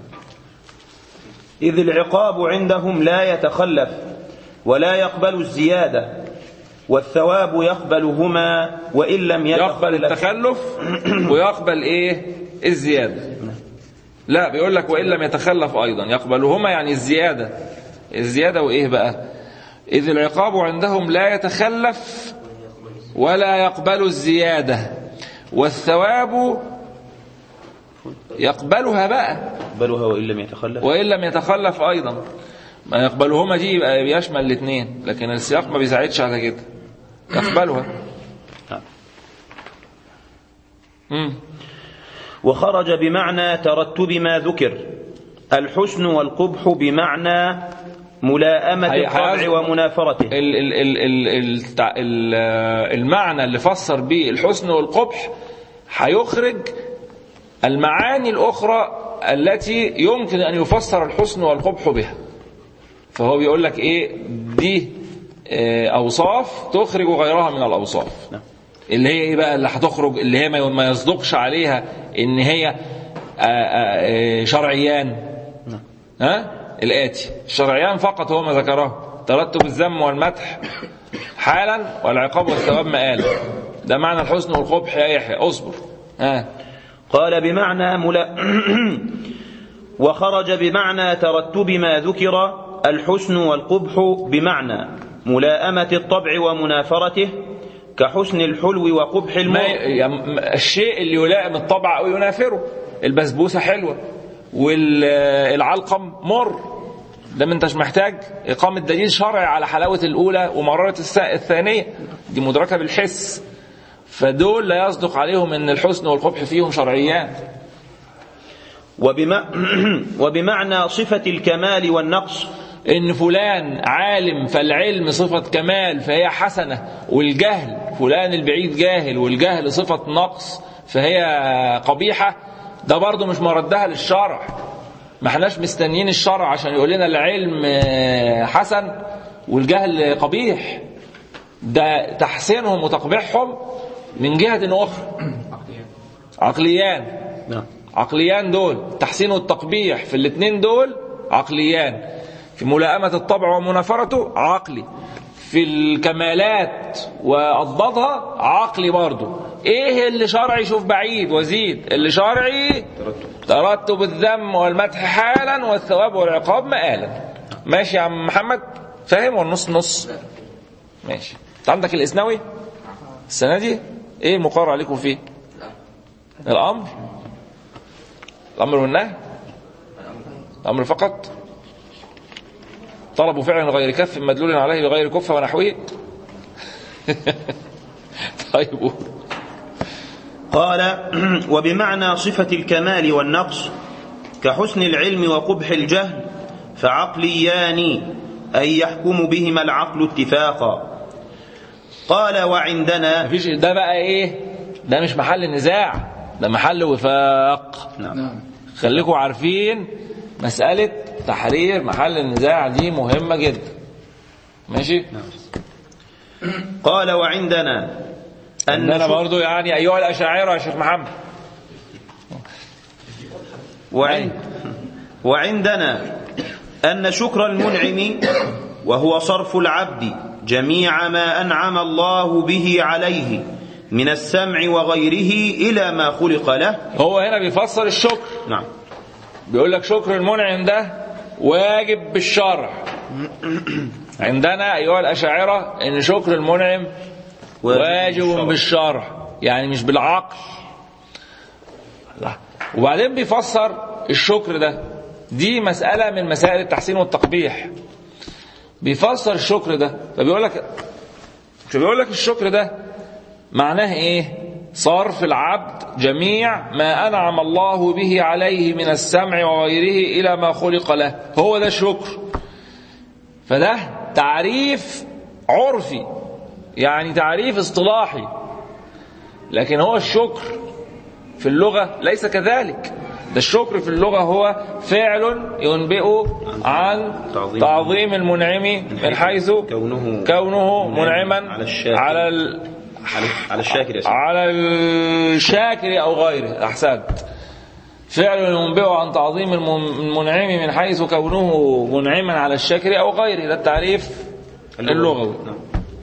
إذ العقاب عندهم لا يتخلف ولا يقبل الزيادة والثواب يقبلهما وإن لم يقبل يتخلف التخلف ويقبل ايه الزيادة لا بيقول لك وإن لم يتخلف أيضا يقبلهما يعني الزيادة الزيادة وإيه بقى إذ العقاب عندهم لا يتخلف ولا يقبل الزيادة والثواب يقبلها بقى يقبلها وإن لم يتخلف وإن لم يتخلف أيضا ما يقبلهما دي يبقى يشمل الاثنين لكن السياق ما بيساعدش على كده يقبلها نعم. مم. وخرج بمعنى ترتب ما ذكر الحسن والقبح بمعنى ملاءمة هي- الطبع هيذكر- ومنافرته ال ال ال ال التع- ال المعنى اللي فسر به الحسن والقبح هيخرج المعاني الأخرى التي يمكن أن يفسر الحسن والقبح بها فهو بيقول لك إيه دي آه، أوصاف تخرج غيرها من الأوصاف نعم. اللي هي إيه بقى اللي هتخرج اللي هي ما ما يصدقش عليها إن هي آه، آه، آه، شرعيان نعم. ها الآتي الشرعيان فقط هو ما ذكره ترتب الذم والمدح حالا والعقاب والثواب مآلا ده معنى الحسن والقبح يا يحيى اصبر ها قال بمعنى ملا وخرج بمعنى ترتب ما ذكر الحسن والقبح بمعنى ملاءمة الطبع ومنافرته كحسن الحلو وقبح ما المر يم- الشيء اللي يلائم الطبع او ينافره البسبوسه حلوه والعلقم مر ده ما انتش محتاج اقامه دليل شرعي على حلاوه الاولى ومراره الس- الثانيه دي مدركه بالحس فدول لا يصدق عليهم ان الحسن والقبح فيهم شرعيان وبما وبمعنى صفة الكمال والنقص ان فلان عالم فالعلم صفة كمال فهي حسنة والجهل فلان البعيد جاهل والجهل صفة نقص فهي قبيحة ده برضه مش مردها للشرع ما احناش مستنيين الشرع عشان يقول لنا العلم آه، حسن والجهل قبيح ده تحسينهم وتقبيحهم من جهة أخرى عقليان نعم عقليان دول تحسين والتقبيح في الاثنين دول عقليان في ملائمة الطبع ومنافرته عقلي في الكمالات وأضدادها عقلي برضه ايه اللي شرعي شوف بعيد وزيد اللي شرعي ترتب الذم والمدح حالا والثواب والعقاب مآلا ماشي يا عم محمد فاهم ولا نص نص ماشي انت عندك الاسنوي السنه دي ايه المقرر عليكم فيه الامر الأمر والنهي الأمر فقط طلب فعل غير كف مدلول عليه بغير كف ونحوه طيب قول. قال وبمعنى صفة الكمال والنقص كحسن العلم وقبح الجهل فعقليان أي يحكم بهما العقل اتفاقا قال وعندنا مفيش ده بقى ايه ده مش محل نزاع ده محل وفاق نعم. خليكم عارفين مسألة تحرير محل النزاع دي مهمة جدا ماشي قال وعندنا أن أنا شك- برضو يعني أيها الأشاعرة يا شيخ محمد وعند وعندنا أن شكر المنعم وهو صرف العبد جميع ما أنعم الله به عليه من السمع وغيره إلى ما خلق له هو هنا بيفسر الشكر نعم بيقول لك شكر المنعم ده واجب بالشرع عندنا أيها الأشاعرة إن شكر المنعم واجب بالشرع. بالشرع يعني مش بالعقل لا. وبعدين بيفسر الشكر ده دي مسألة من مسائل التحسين والتقبيح بيفسر الشكر ده فبيقول لك شو بيقول لك الشكر ده معناه ايه صرف العبد جميع ما انعم الله به عليه من السمع وغيره الى ما خلق له هو ده الشكر فده تعريف عرفي يعني تعريف اصطلاحي لكن هو الشكر في اللغة ليس كذلك ده الشكر في اللغة هو فعل ينبئ عن تعظيم. تعظيم المنعم من حيث كونه كونه منعما على الشاكر. على ال... على, على الشاكر يا سيدي على الشاكر أو غيره أحسنت فعل ينبئ عن تعظيم الم- المنعم من حيث كونه منعما على الشاكر أو غيره ده التعريف اللغوي نعم.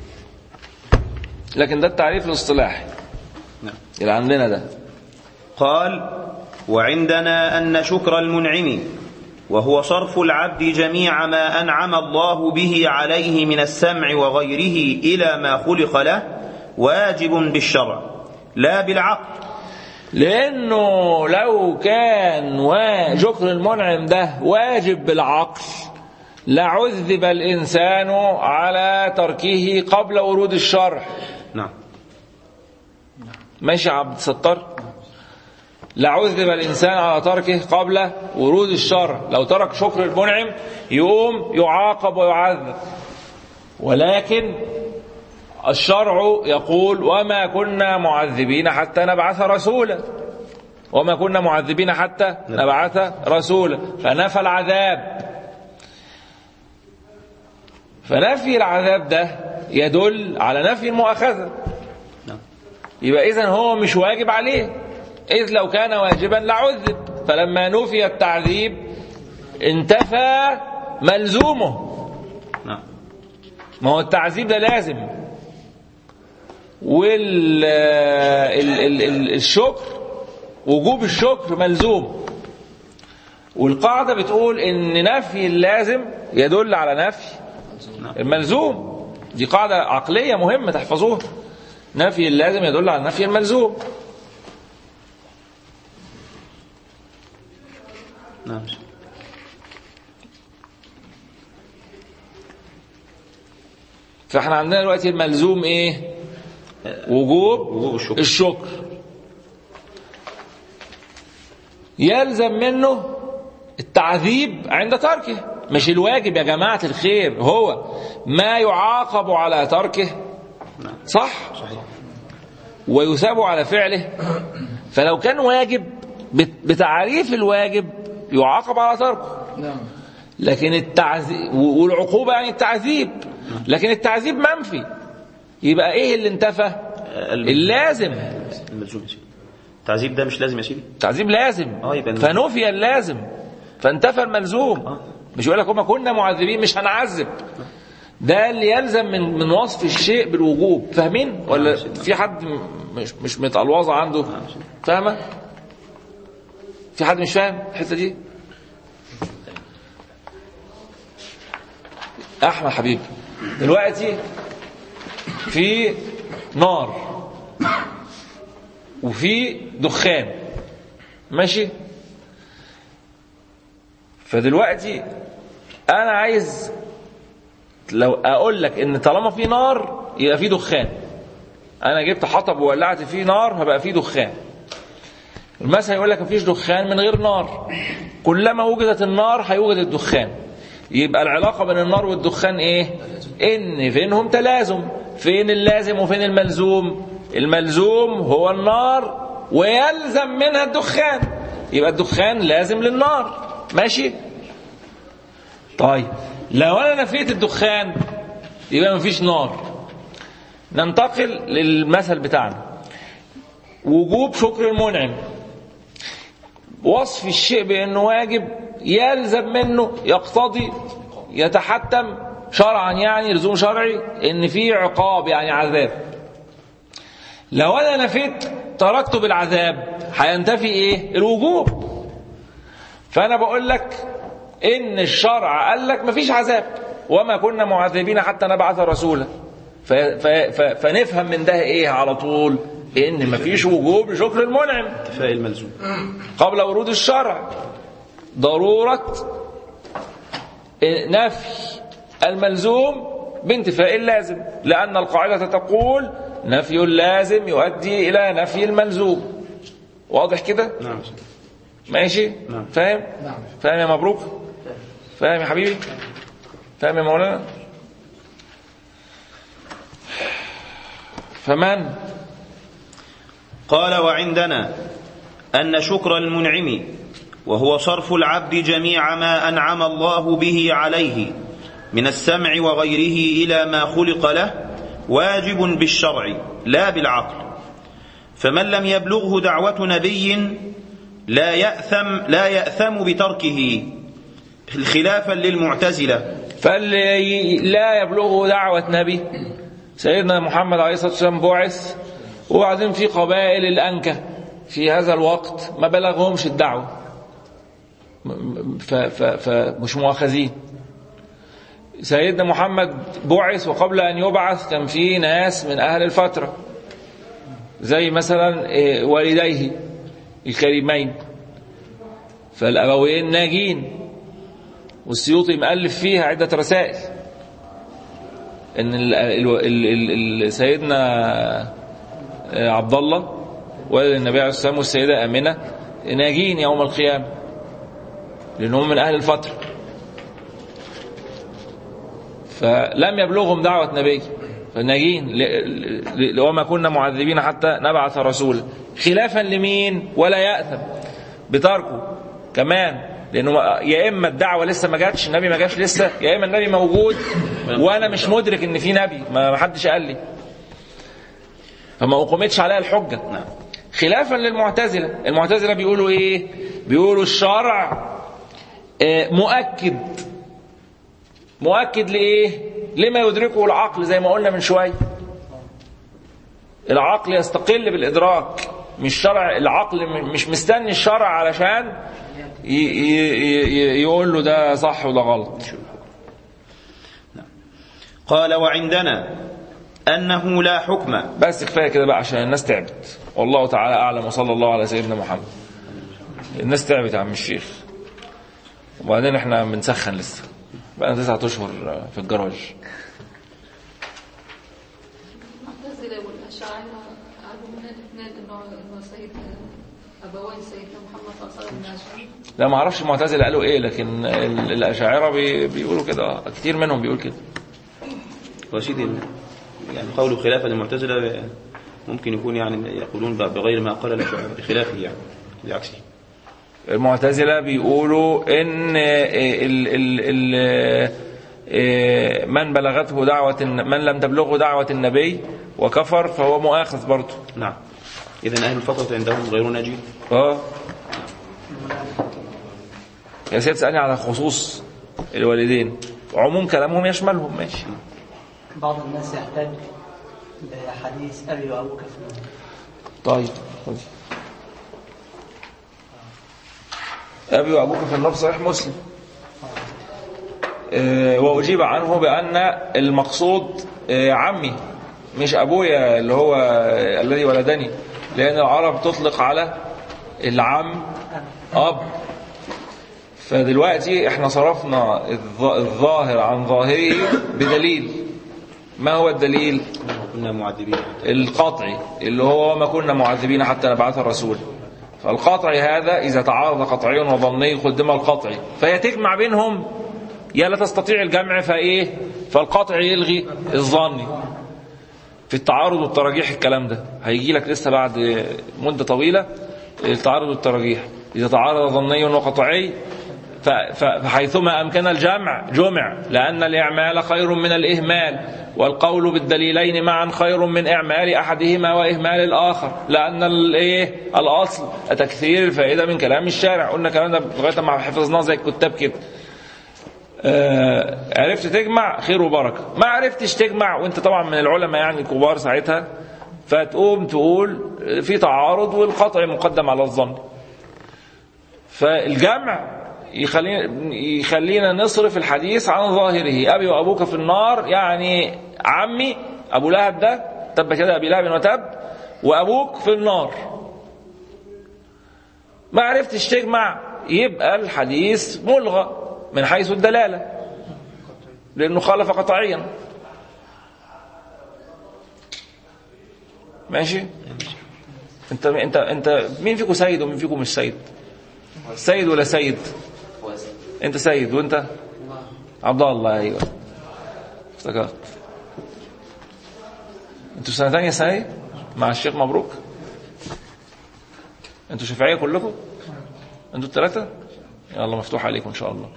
لكن ده التعريف الاصطلاحي نعم. اللي عندنا ده قال وعندنا أن شكر المنعم وهو صرف العبد جميع ما أنعم الله به عليه من السمع وغيره إلى ما خلق له واجب بالشرع لا بالعقل لأنه لو كان وا- شكر المنعم ده واجب بالعقل لعذب الإنسان على تركه قبل ورود الشرع نعم ماشي يا عبد الستار لعذب الإنسان على تركه قبل ورود الشرع لو ترك شكر المنعم يقوم يعاقب ويعذب ولكن الشرع يقول وما كنا معذبين حتى نبعث رسولا وما كنا معذبين حتى نبعث رسولا فنفى العذاب فنفي العذاب ده يدل على نفي المؤاخذه يبقى إذن هو مش واجب عليه إذ لو كان واجبا لعذب فلما نفي التعذيب انتفى ملزومه نعم ما هو التعذيب ده لازم وال ال ال ال الشكر وجوب الشكر ملزوم والقاعدة بتقول إن نفي اللازم يدل على نفي الملزوم دي قاعدة عقلية مهمة تحفظوها نفي اللازم يدل على نفي الملزوم نعم فاحنا عندنا دلوقتي الملزوم ايه وجوب, وجوب الشكر. الشكر يلزم منه التعذيب عند تركه مش الواجب يا جماعة الخير هو ما يعاقب على تركه صح صحيح ويثاب على فعله فلو كان واجب بت- بتعريف الواجب يعاقب على تركه نعم لكن التعذيب والعقوبة يعني التعذيب لكن التعذيب منفي يبقى ايه اللي انتفى اللازم الملزوم يا سيدي التعذيب ده مش لازم يا سيدي التعذيب لازم اه يبقى فنفي اللازم فانتفى الملزوم مش يقول لك هما كنا معذبين مش هنعذب ده اللي يلزم من من وصف الشيء بالوجوب فاهمين ولا في حد م- مش مش متقلوظه عنده فاهمه في حد مش فاهم الحته دي احمد حبيبي دلوقتي في نار وفي دخان ماشي فدلوقتي انا عايز لو اقول لك ان طالما في نار يبقى في دخان انا جبت حطب وولعت فيه نار هبقى فيه دخان المثل يقول لك مفيش دخان من غير نار كلما وجدت النار هيوجد الدخان يبقى العلاقه بين النار والدخان ايه ان بينهم تلازم فين اللازم وفين الملزوم الملزوم هو النار ويلزم منها الدخان يبقى الدخان لازم للنار ماشي طيب لو انا نفيت الدخان يبقى مفيش نار ننتقل للمثل بتاعنا وجوب شكر المنعم وصف الشيء بأنه واجب يلزم منه يقتضي يتحتم شرعا يعني لزوم شرعي ان في عقاب يعني عذاب لو انا نفيت تركته بالعذاب هينتفي ايه الوجوب فانا بقول لك ان الشرع قال لك مفيش عذاب وما كنا معذبين حتى نبعث رسولا ف- ف- ف- فنفهم من ده ايه على طول ان مفيش وجوب لشكر المنعم انتفاء الملزوم قبل ورود الشرع ضرورة نفي الملزوم بانتفاء اللازم لأن القاعدة تقول نفي اللازم يؤدي إلى نفي الملزوم واضح كده؟ نعم ماشي؟ نعم. فاهم؟ فاهم يا مبروك؟ فاهم يا حبيبي؟ فاهم يا مولانا؟ فمن قال وعندنا أن شكر المنعم وهو صرف العبد جميع ما أنعم الله به عليه من السمع وغيره إلى ما خلق له واجب بالشرع لا بالعقل فمن لم يبلغه دعوة نبي لا يأثم لا يأثم بتركه خلافا للمعتزلة فاللي لا يبلغه دعوة نبي سيدنا محمد عليه الصلاة والسلام بعث وبعدين في قبائل الأنكة في هذا الوقت ما بلغهمش الدعوة ف- ف- فمش مؤاخذين سيدنا محمد بعث وقبل أن يبعث كان في ناس من أهل الفترة زي مثلا إيه، والديه الكريمين فالأبوين ناجين والسيوطي مؤلف فيها عدة رسائل ان ال ال ال ال سيدنا عبد الله والد النبي عليه الصلاه والسلام والسيده امنه ناجين يوم القيامه لانهم من اهل الفتره فلم يبلغهم دعوه نبي فناجين ل- ل- وما كنا معذبين حتى نبعث رسولا خلافا لمين ولا ياثم بتركه كمان لانه يا اما الدعوه لسه ما جاتش النبي ما جاش لسه يا اما النبي موجود وانا مش مدرك ان في نبي ما ما حدش قال لي فما اقيمتش عليها الحجه خلافا للمعتزله المعتزله بيقولوا ايه بيقولوا الشرع آه، مؤكد مؤكد لايه لما يدركه العقل زي ما قلنا من شويه العقل يستقل بالادراك مش شرع العقل م- مش مستني الشرع علشان ي- ي- ي- يقول له ده صح وده غلط قال وعندنا أنه لا حكم بس كفايه كده بقى عشان الناس تعبت والله تعالى اعلم وصلى الله على سيدنا محمد الناس تعبت يا عم الشيخ وبعدين احنا بنسخن لسه بقى تسعة اشهر في الجراج المعتزلة والأشاعرة قالوا من الاثنين إنه إنه سيد أبوي سيدنا محمد صلى الله عليه وسلم ناشر لا ما اعرفش المعتزله قالوا ايه لكن ال- الاشاعره بي- بيقولوا كده كتير منهم بيقول كده وسيدي يعني قول خلافا للمعتزلة ممكن يكون يعني يقولون بغير ما قال الأشاعرة بخلافه يعني بالعكس المعتزلة بيقولوا إن ال ال ال من بلغته دعوة من لم تبلغه دعوة النبي وكفر فهو مؤاخذ برضه نعم إذا أهل الفترة عندهم غير ناجين اه يا سيد تسألني على خصوص الوالدين عموم كلامهم يشملهم ماشي بعض الناس يحتاج بحديث أبي وأبوك في النار طيب خذي أبي وأبوك في النار صحيح مسلم آه، وأجيب عنه بأن المقصود آه، عمي مش أبويا اللي هو آه، الذي ولدني لأن العرب تطلق على العم أب فدلوقتي احنا صرفنا الظ- الظاهر عن ظاهره بدليل ما هو الدليل كنا معذبين القطعي اللي هو ما كنا معذبين حتى نبعث الرسول فالقطعي هذا إذا تعارض قطعي وظني قدم القطعي فهي تجمع بينهم يا لا تستطيع الجمع فإيه فالقطعي يلغي الظني في التعارض والتراجيح الكلام ده هيجي لك لسه بعد مدة طويلة التعارض والتراجيح إذا تعارض ظني وقطعي ف- ف- فحيثما أمكن الجمع جمع لأن الإعمال خير من الإهمال والقول بالدليلين معا خير من إعمال أحدهما وإهمال الآخر لأن الإيه الأصل تكثير الفائدة من كلام الشارع قلنا الكلام ده لغاية ما حفظناه زي الكتاب كده آه، عرفت تجمع خير وبركة ما عرفتش تجمع وانت طبعا من العلماء يعني الكبار ساعتها فتقوم تقول في تعارض والقطع مقدم على الظن فالجمع يخلينا يخلينا نصرف الحديث عن ظاهره ابي وابوك في النار يعني عمي ابو لهب ده تب كده ابي لهب وتب وابوك في النار ما عرفتش تجمع يبقى الحديث ملغى من حيث الدلاله لانه خالف قطعيا ماشي انت انت انت مين فيكم سيد ومين فيكم مش سيد سيد ولا سيد كويس انت سيد وانت عبد الله ايوه افتكرت انتوا سنه ثانيه سنه مع الشيخ مبروك انتوا شافعيه كلكم انتوا الثلاثه يلا مفتوح عليكم ان شاء الله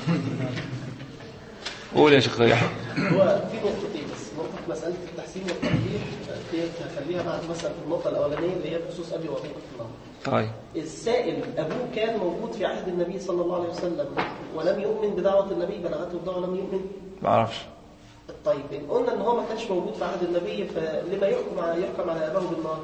قول يا شيخ يحيى هو في نقطتين بس نقطة مسألة التحسين والتقبيح ديت هخليها بعد مثلا النقطة الأولانية اللي هي بخصوص أبي وأبوك في النار. طيب السائل أبوه كان موجود في عهد النبي صلى الله عليه وسلم ولم يؤمن بدعوة النبي بلغته الدعوة ولم يؤمن ما اعرفش طيب إن قلنا إن هو ما كانش موجود في عهد النبي فلما يحكم على يحكم على أباه بالنار؟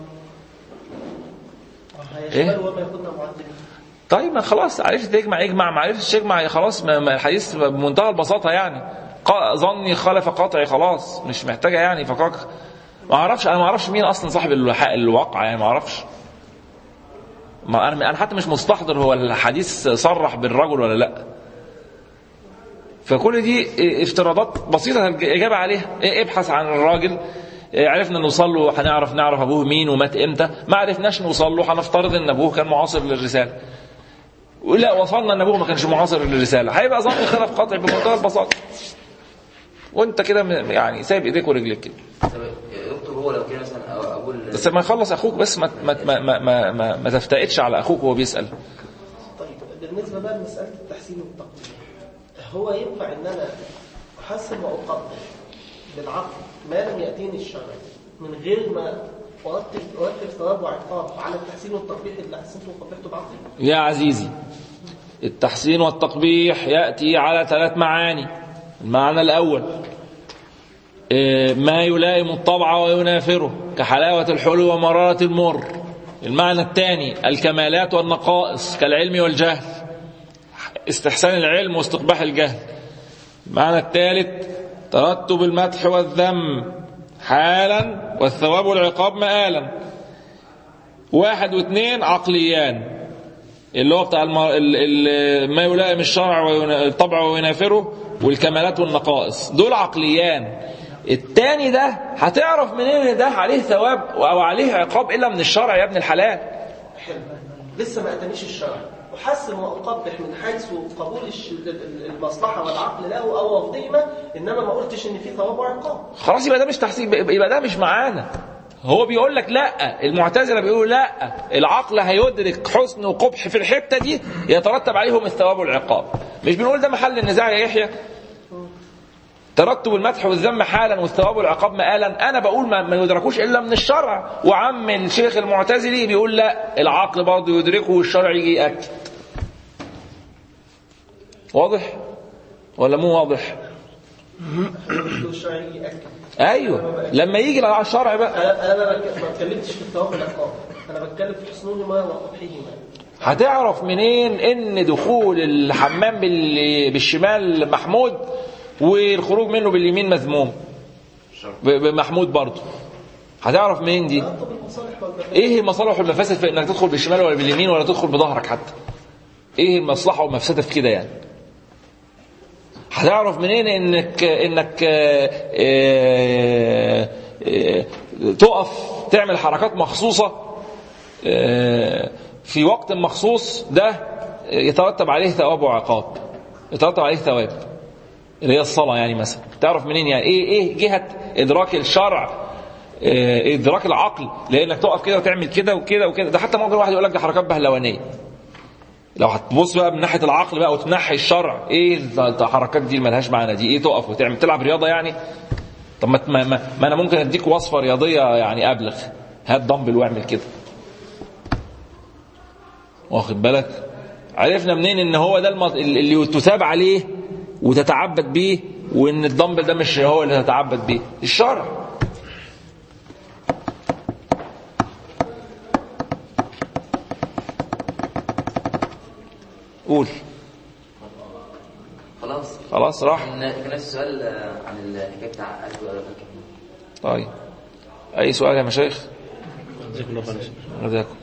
هيشمل وما يكون معذبين طيب ما خلاص عرفت تجمع اجمع ما عرفتش تجمع خلاص ما ما الحديث بمنتهى البساطه يعني قا- ظني خالف قطعي خلاص مش محتاجه يعني فقاك ما اعرفش انا ما اعرفش مين اصلا صاحب الوحا- الواقع يعني ما اعرفش ما انا انا حتى مش مستحضر هو الحديث صرح بالرجل ولا لا فكل دي افتراضات بسيطه الاجابه عليها ابحث عن الراجل عرفنا نوصل له هنعرف نعرف ابوه مين ومات امتى ما عرفناش نوصل له هنفترض ان ابوه كان معاصر للرساله ولا وصلنا ان ابوه ما كانش معاصر للرساله هيبقى ظن خلاف قطعي بمنتهى البساطه وانت كده م- يعني سايب ايديك ورجليك كده طب يا دكتور هو لو كان مثلا أو اقول بس ما يخلص اخوك بس ما ما ما ما, ما, ما, ما تفتئتش على اخوك وهو بيسال طيب بالنسبة بقى لمسألة التحسين والتقبيح هو ينفع إن أنا أحسن وأقبح بالعقل ما لم يأتيني الشرع من غير ما أرتب أرتب ثواب وعقاب على التحسين والتقبيح اللي حسنته وقبحته بعقلي يا عزيزي التحسين والتقبيح يأتي على ثلاث معاني المعنى الأول إيه، ما يلائم الطبع وينافره كحلاوة الحلو ومرارة المر المعنى الثاني الكمالات والنقائص كالعلم والجهل استحسان العلم واستقباح الجهل المعنى الثالث ترتب المدح والذم حالا والثواب والعقاب مآلا واحد واثنين عقليان اللي هو بتاع الم... ال... ال... ما يلائم الشرع وينا... الطبع وينافره والكمالات والنقائص دول عقليان التاني ده هتعرف منين ان ده عليه ثواب او عليه عقاب الا من الشرع يا ابن الحلال حلو لسه ما أتانيش الشرع أحسن وأقبح من حيث قبول الش- ال- ال- المصلحة والعقل له أو وفضهما إنما ما قلتش إن في ثواب وعقاب خلاص يبقى ده مش تحسين يبقى ده مش معانا هو بيقول لك لا المعتزله بيقولوا لا العقل هيدرك حسن وقبح في الحته دي يترتب عليهم الثواب والعقاب مش بنقول ده محل النزاع يا يحيى ترتب المدح والذم حالا والثواب والعقاب مآلا انا بقول ما, ما يدركوش الا من الشرع وعم الشيخ المعتزلي بيقول لا العقل برضه يدركه والشرع يجي ياكد واضح ولا مو واضح الشرع يأكد ايوه لما يجي على الشرع بقى أنا أنا ما بك- ما اتكلمتش في الثواب والعقاب أنا بتكلم في حسنهما وقبحهما هتعرف منين ان دخول الحمام بال- بالشمال محمود والخروج منه باليمين مذموم ب- بمحمود برضه هتعرف منين دي طب المصالح والمفاسد ايه المصالح والمفاسد في انك تدخل بالشمال ولا باليمين ولا تدخل بظهرك حتى ايه المصلحه والمفسده في كده يعني هتعرف منين انك انك آه، آه، آه، تقف تعمل حركات مخصوصه آه، في وقت مخصوص ده يترتب عليه ثواب وعقاب يترتب عليه ثواب اللي هي الصلاه يعني مثلا تعرف منين يعني ايه ايه جهه ادراك الشرع آه، ادراك العقل لانك تقف كده وتعمل كده وكده وكده ده حتى ممكن واحد يقول لك ده حركات بهلوانيه لو هتبص بقى من ناحيه العقل بقى وتنحي الشرع ايه الحركات دي اللي ملهاش معنى دي ايه تقف وتعمل تلعب رياضه يعني طب ما, ما, ما, ما انا ممكن اديك وصفه رياضيه يعني ابلغ هات دمبل واعمل كده واخد بالك عرفنا منين ان هو ده المط... اللي تثاب عليه وتتعبد بيه وان الدمبل ده مش هو اللي تتعبد بيه الشرع قول خلاص خلاص راح كان كان نفس السؤال آه، عن الحكايه بتاع قلب ولا فكر طيب اي سؤال يا مشايخ جزاكم الله خير جزاكم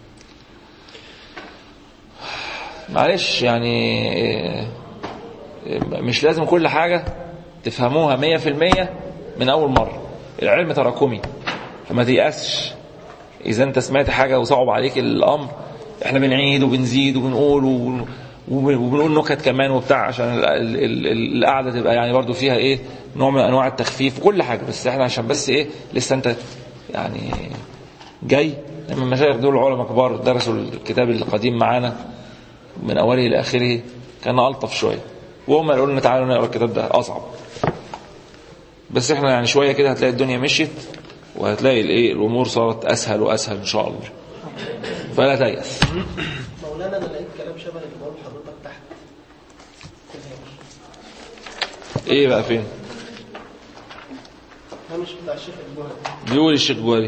معلش يعني إيه، مش لازم كل حاجة تفهموها مية في المية من أول مرة العلم تراكمي فما تيأسش إذا أنت سمعت حاجة وصعب عليك الأمر إحنا بنعيد وبنزيد وبنقول وبن- وبنقول نكت كمان وبتاع عشان ال- ال- ال- القعدة تبقى يعني برضو فيها إيه نوع من أنواع التخفيف وكل حاجة بس إحنا عشان بس إيه لسه أنت يعني جاي لما المشايخ دول علماء كبار درسوا الكتاب القديم معانا من اوله الى اخره كان الطف شويه وهم قالوا لنا تعالوا نقرا الكتاب ده اصعب بس احنا يعني شويه كده هتلاقي الدنيا مشيت وهتلاقي الايه الامور صارت اسهل واسهل ان شاء الله فلا تيأس مولانا انا لقيت كلام شبه اللي بقول لحضرتك تحت في الهامش ايه بقى فين الهامش بتاع الشيخ الجوهري بيقول الشيخ جواري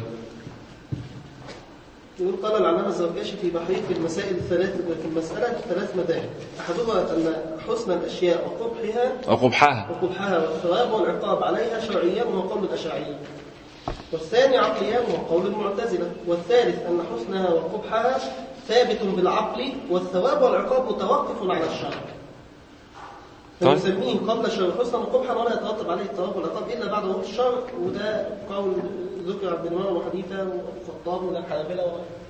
يقول قال العلامة الزركشي في بحرين في المسائل الثلاث في المسألة ثلاث مذاهب أحدها أن حسن الأشياء وقبحها وقبحها وقبحها والثواب والعقاب عليها شرعيان وهو قول الأشاعرة والثاني عقليان وهو قول المعتزلة والثالث أن حسنها وقبحها ثابت بالعقل والثواب والعقاب متوقف على الشرع طيب. فنسميه قبل شرع حسنا وقبحا ولا يترتب عليه الثواب والعقاب إلا بعد وقت الشرع وده قول ذكر عبد الإمام وحنيفة والخطاب والحنابلة و...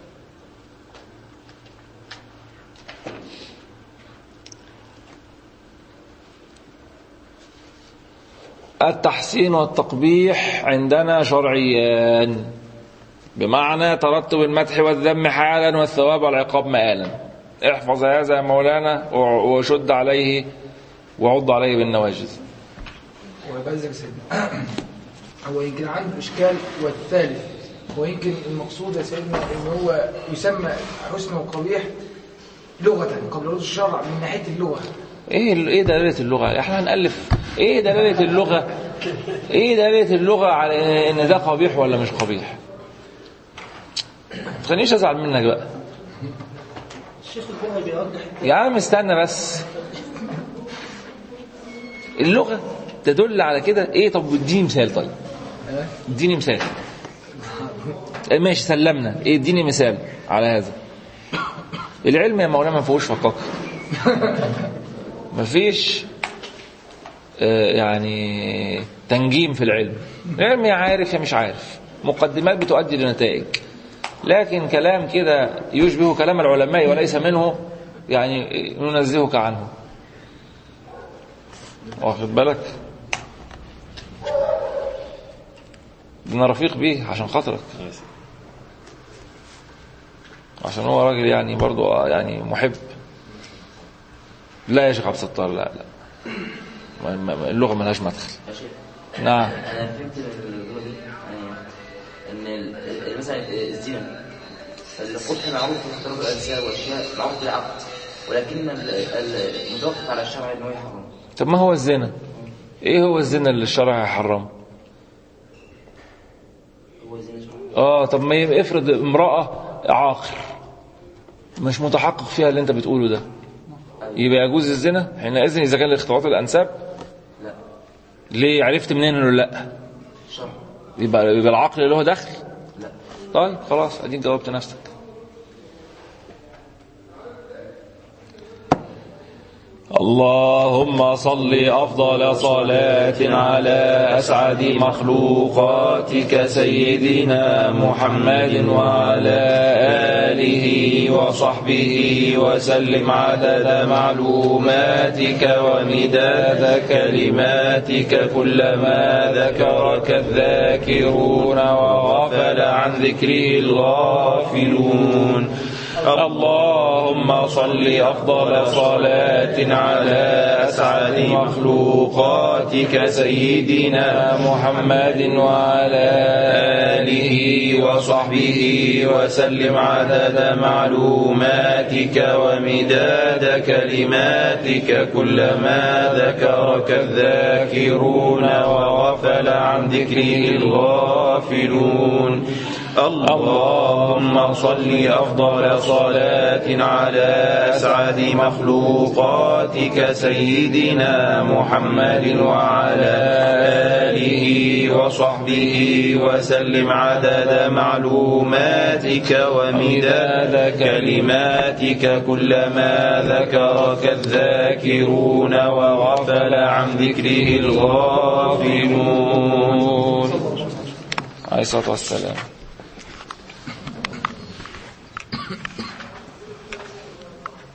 التحسين والتقبيح عندنا شرعيان بمعنى ترتب المدح والذم حالا والثواب والعقاب مآلا احفظ هذا يا مولانا وشد عليه وعض عليه بالنواجذ ويبزك سيدنا هو يمكن عنده إشكال والثالث هو يمكن المقصود يا سيدنا إن هو يسمى حسن وقبيح لغة قبل ورود الشرع من ناحية اللغة ايه ال- ايه دلاله اللغه احنا هنالف ايه دلاله اللغه ايه دلاله اللغه على ان ده قبيح ولا مش قبيح ما تخلينيش ازعل منك بقى الشيخ الجوهري بيرجح يا عم استنى بس اللغه تدل على كده ايه طب اديني مثال طيب اديني مثال إيه ماشي سلمنا ايه اديني مثال على هذا العلم يا مولانا ما فيهوش فقاقه مفيش آه، يعني تنجيم في العلم العلم يا عارف يا مش عارف مقدمات بتؤدي لنتائج لكن كلام كده يشبه كلام العلماء وليس منه يعني ننزهك عنه واخد بالك ده انا رفيق بيه عشان خاطرك عشان هو راجل يعني برضو يعني محب لا يا شيخ عبد الستار لا لا ما- ما- اللغه ملهاش مدخل يا شيخ نعم انا فهمت من الجمله دي يعني ان ال- ال- مثلا الزنا القبح معروف في اختلاط الانساب والاشياء معروف بالعقد ولكن ال- ال- المتوقف على الشرع انه يحرم طب ما هو الزنا ايه هو الزنا اللي الشرع هيحرمه هو الزنا شرع اه طب ما يبقى افرض امراه عاقر مش متحقق فيها اللي انت بتقوله ده يبقى يجوز الزنا حينئذ اذا كان لاختلاط الانساب لا ليه عرفت منين انه لا شرع يبقى يبقى العقل له دخل لا طيب خلاص اديك جاوبت نفسك اللهم صل أفضل صلاة على أسعد مخلوقاتك سيدنا محمد وعلى آله وصحبه وسلم عدد معلوماتك ومداد كلماتك كلما ذكرك الذاكرون وغفل عن ذكره الغافلون اللهم صل أفضل صلاة على أسعد مخلوقاتك سيدنا محمد وعلى آله وصحبه وسلم عدد معلوماتك ومداد كلماتك كلما ذكرك الذاكرون وغفل عن ذكره الغافلون اللهم صل أفضل صلاة على أسعد مخلوقاتك سيدنا محمد وعلى آله وصحبه وسلم عدد معلوماتك ومداد كلماتك كلما ذكرك الذاكرون وغفل عن ذكره الغافلون عليه الصلاة والسلام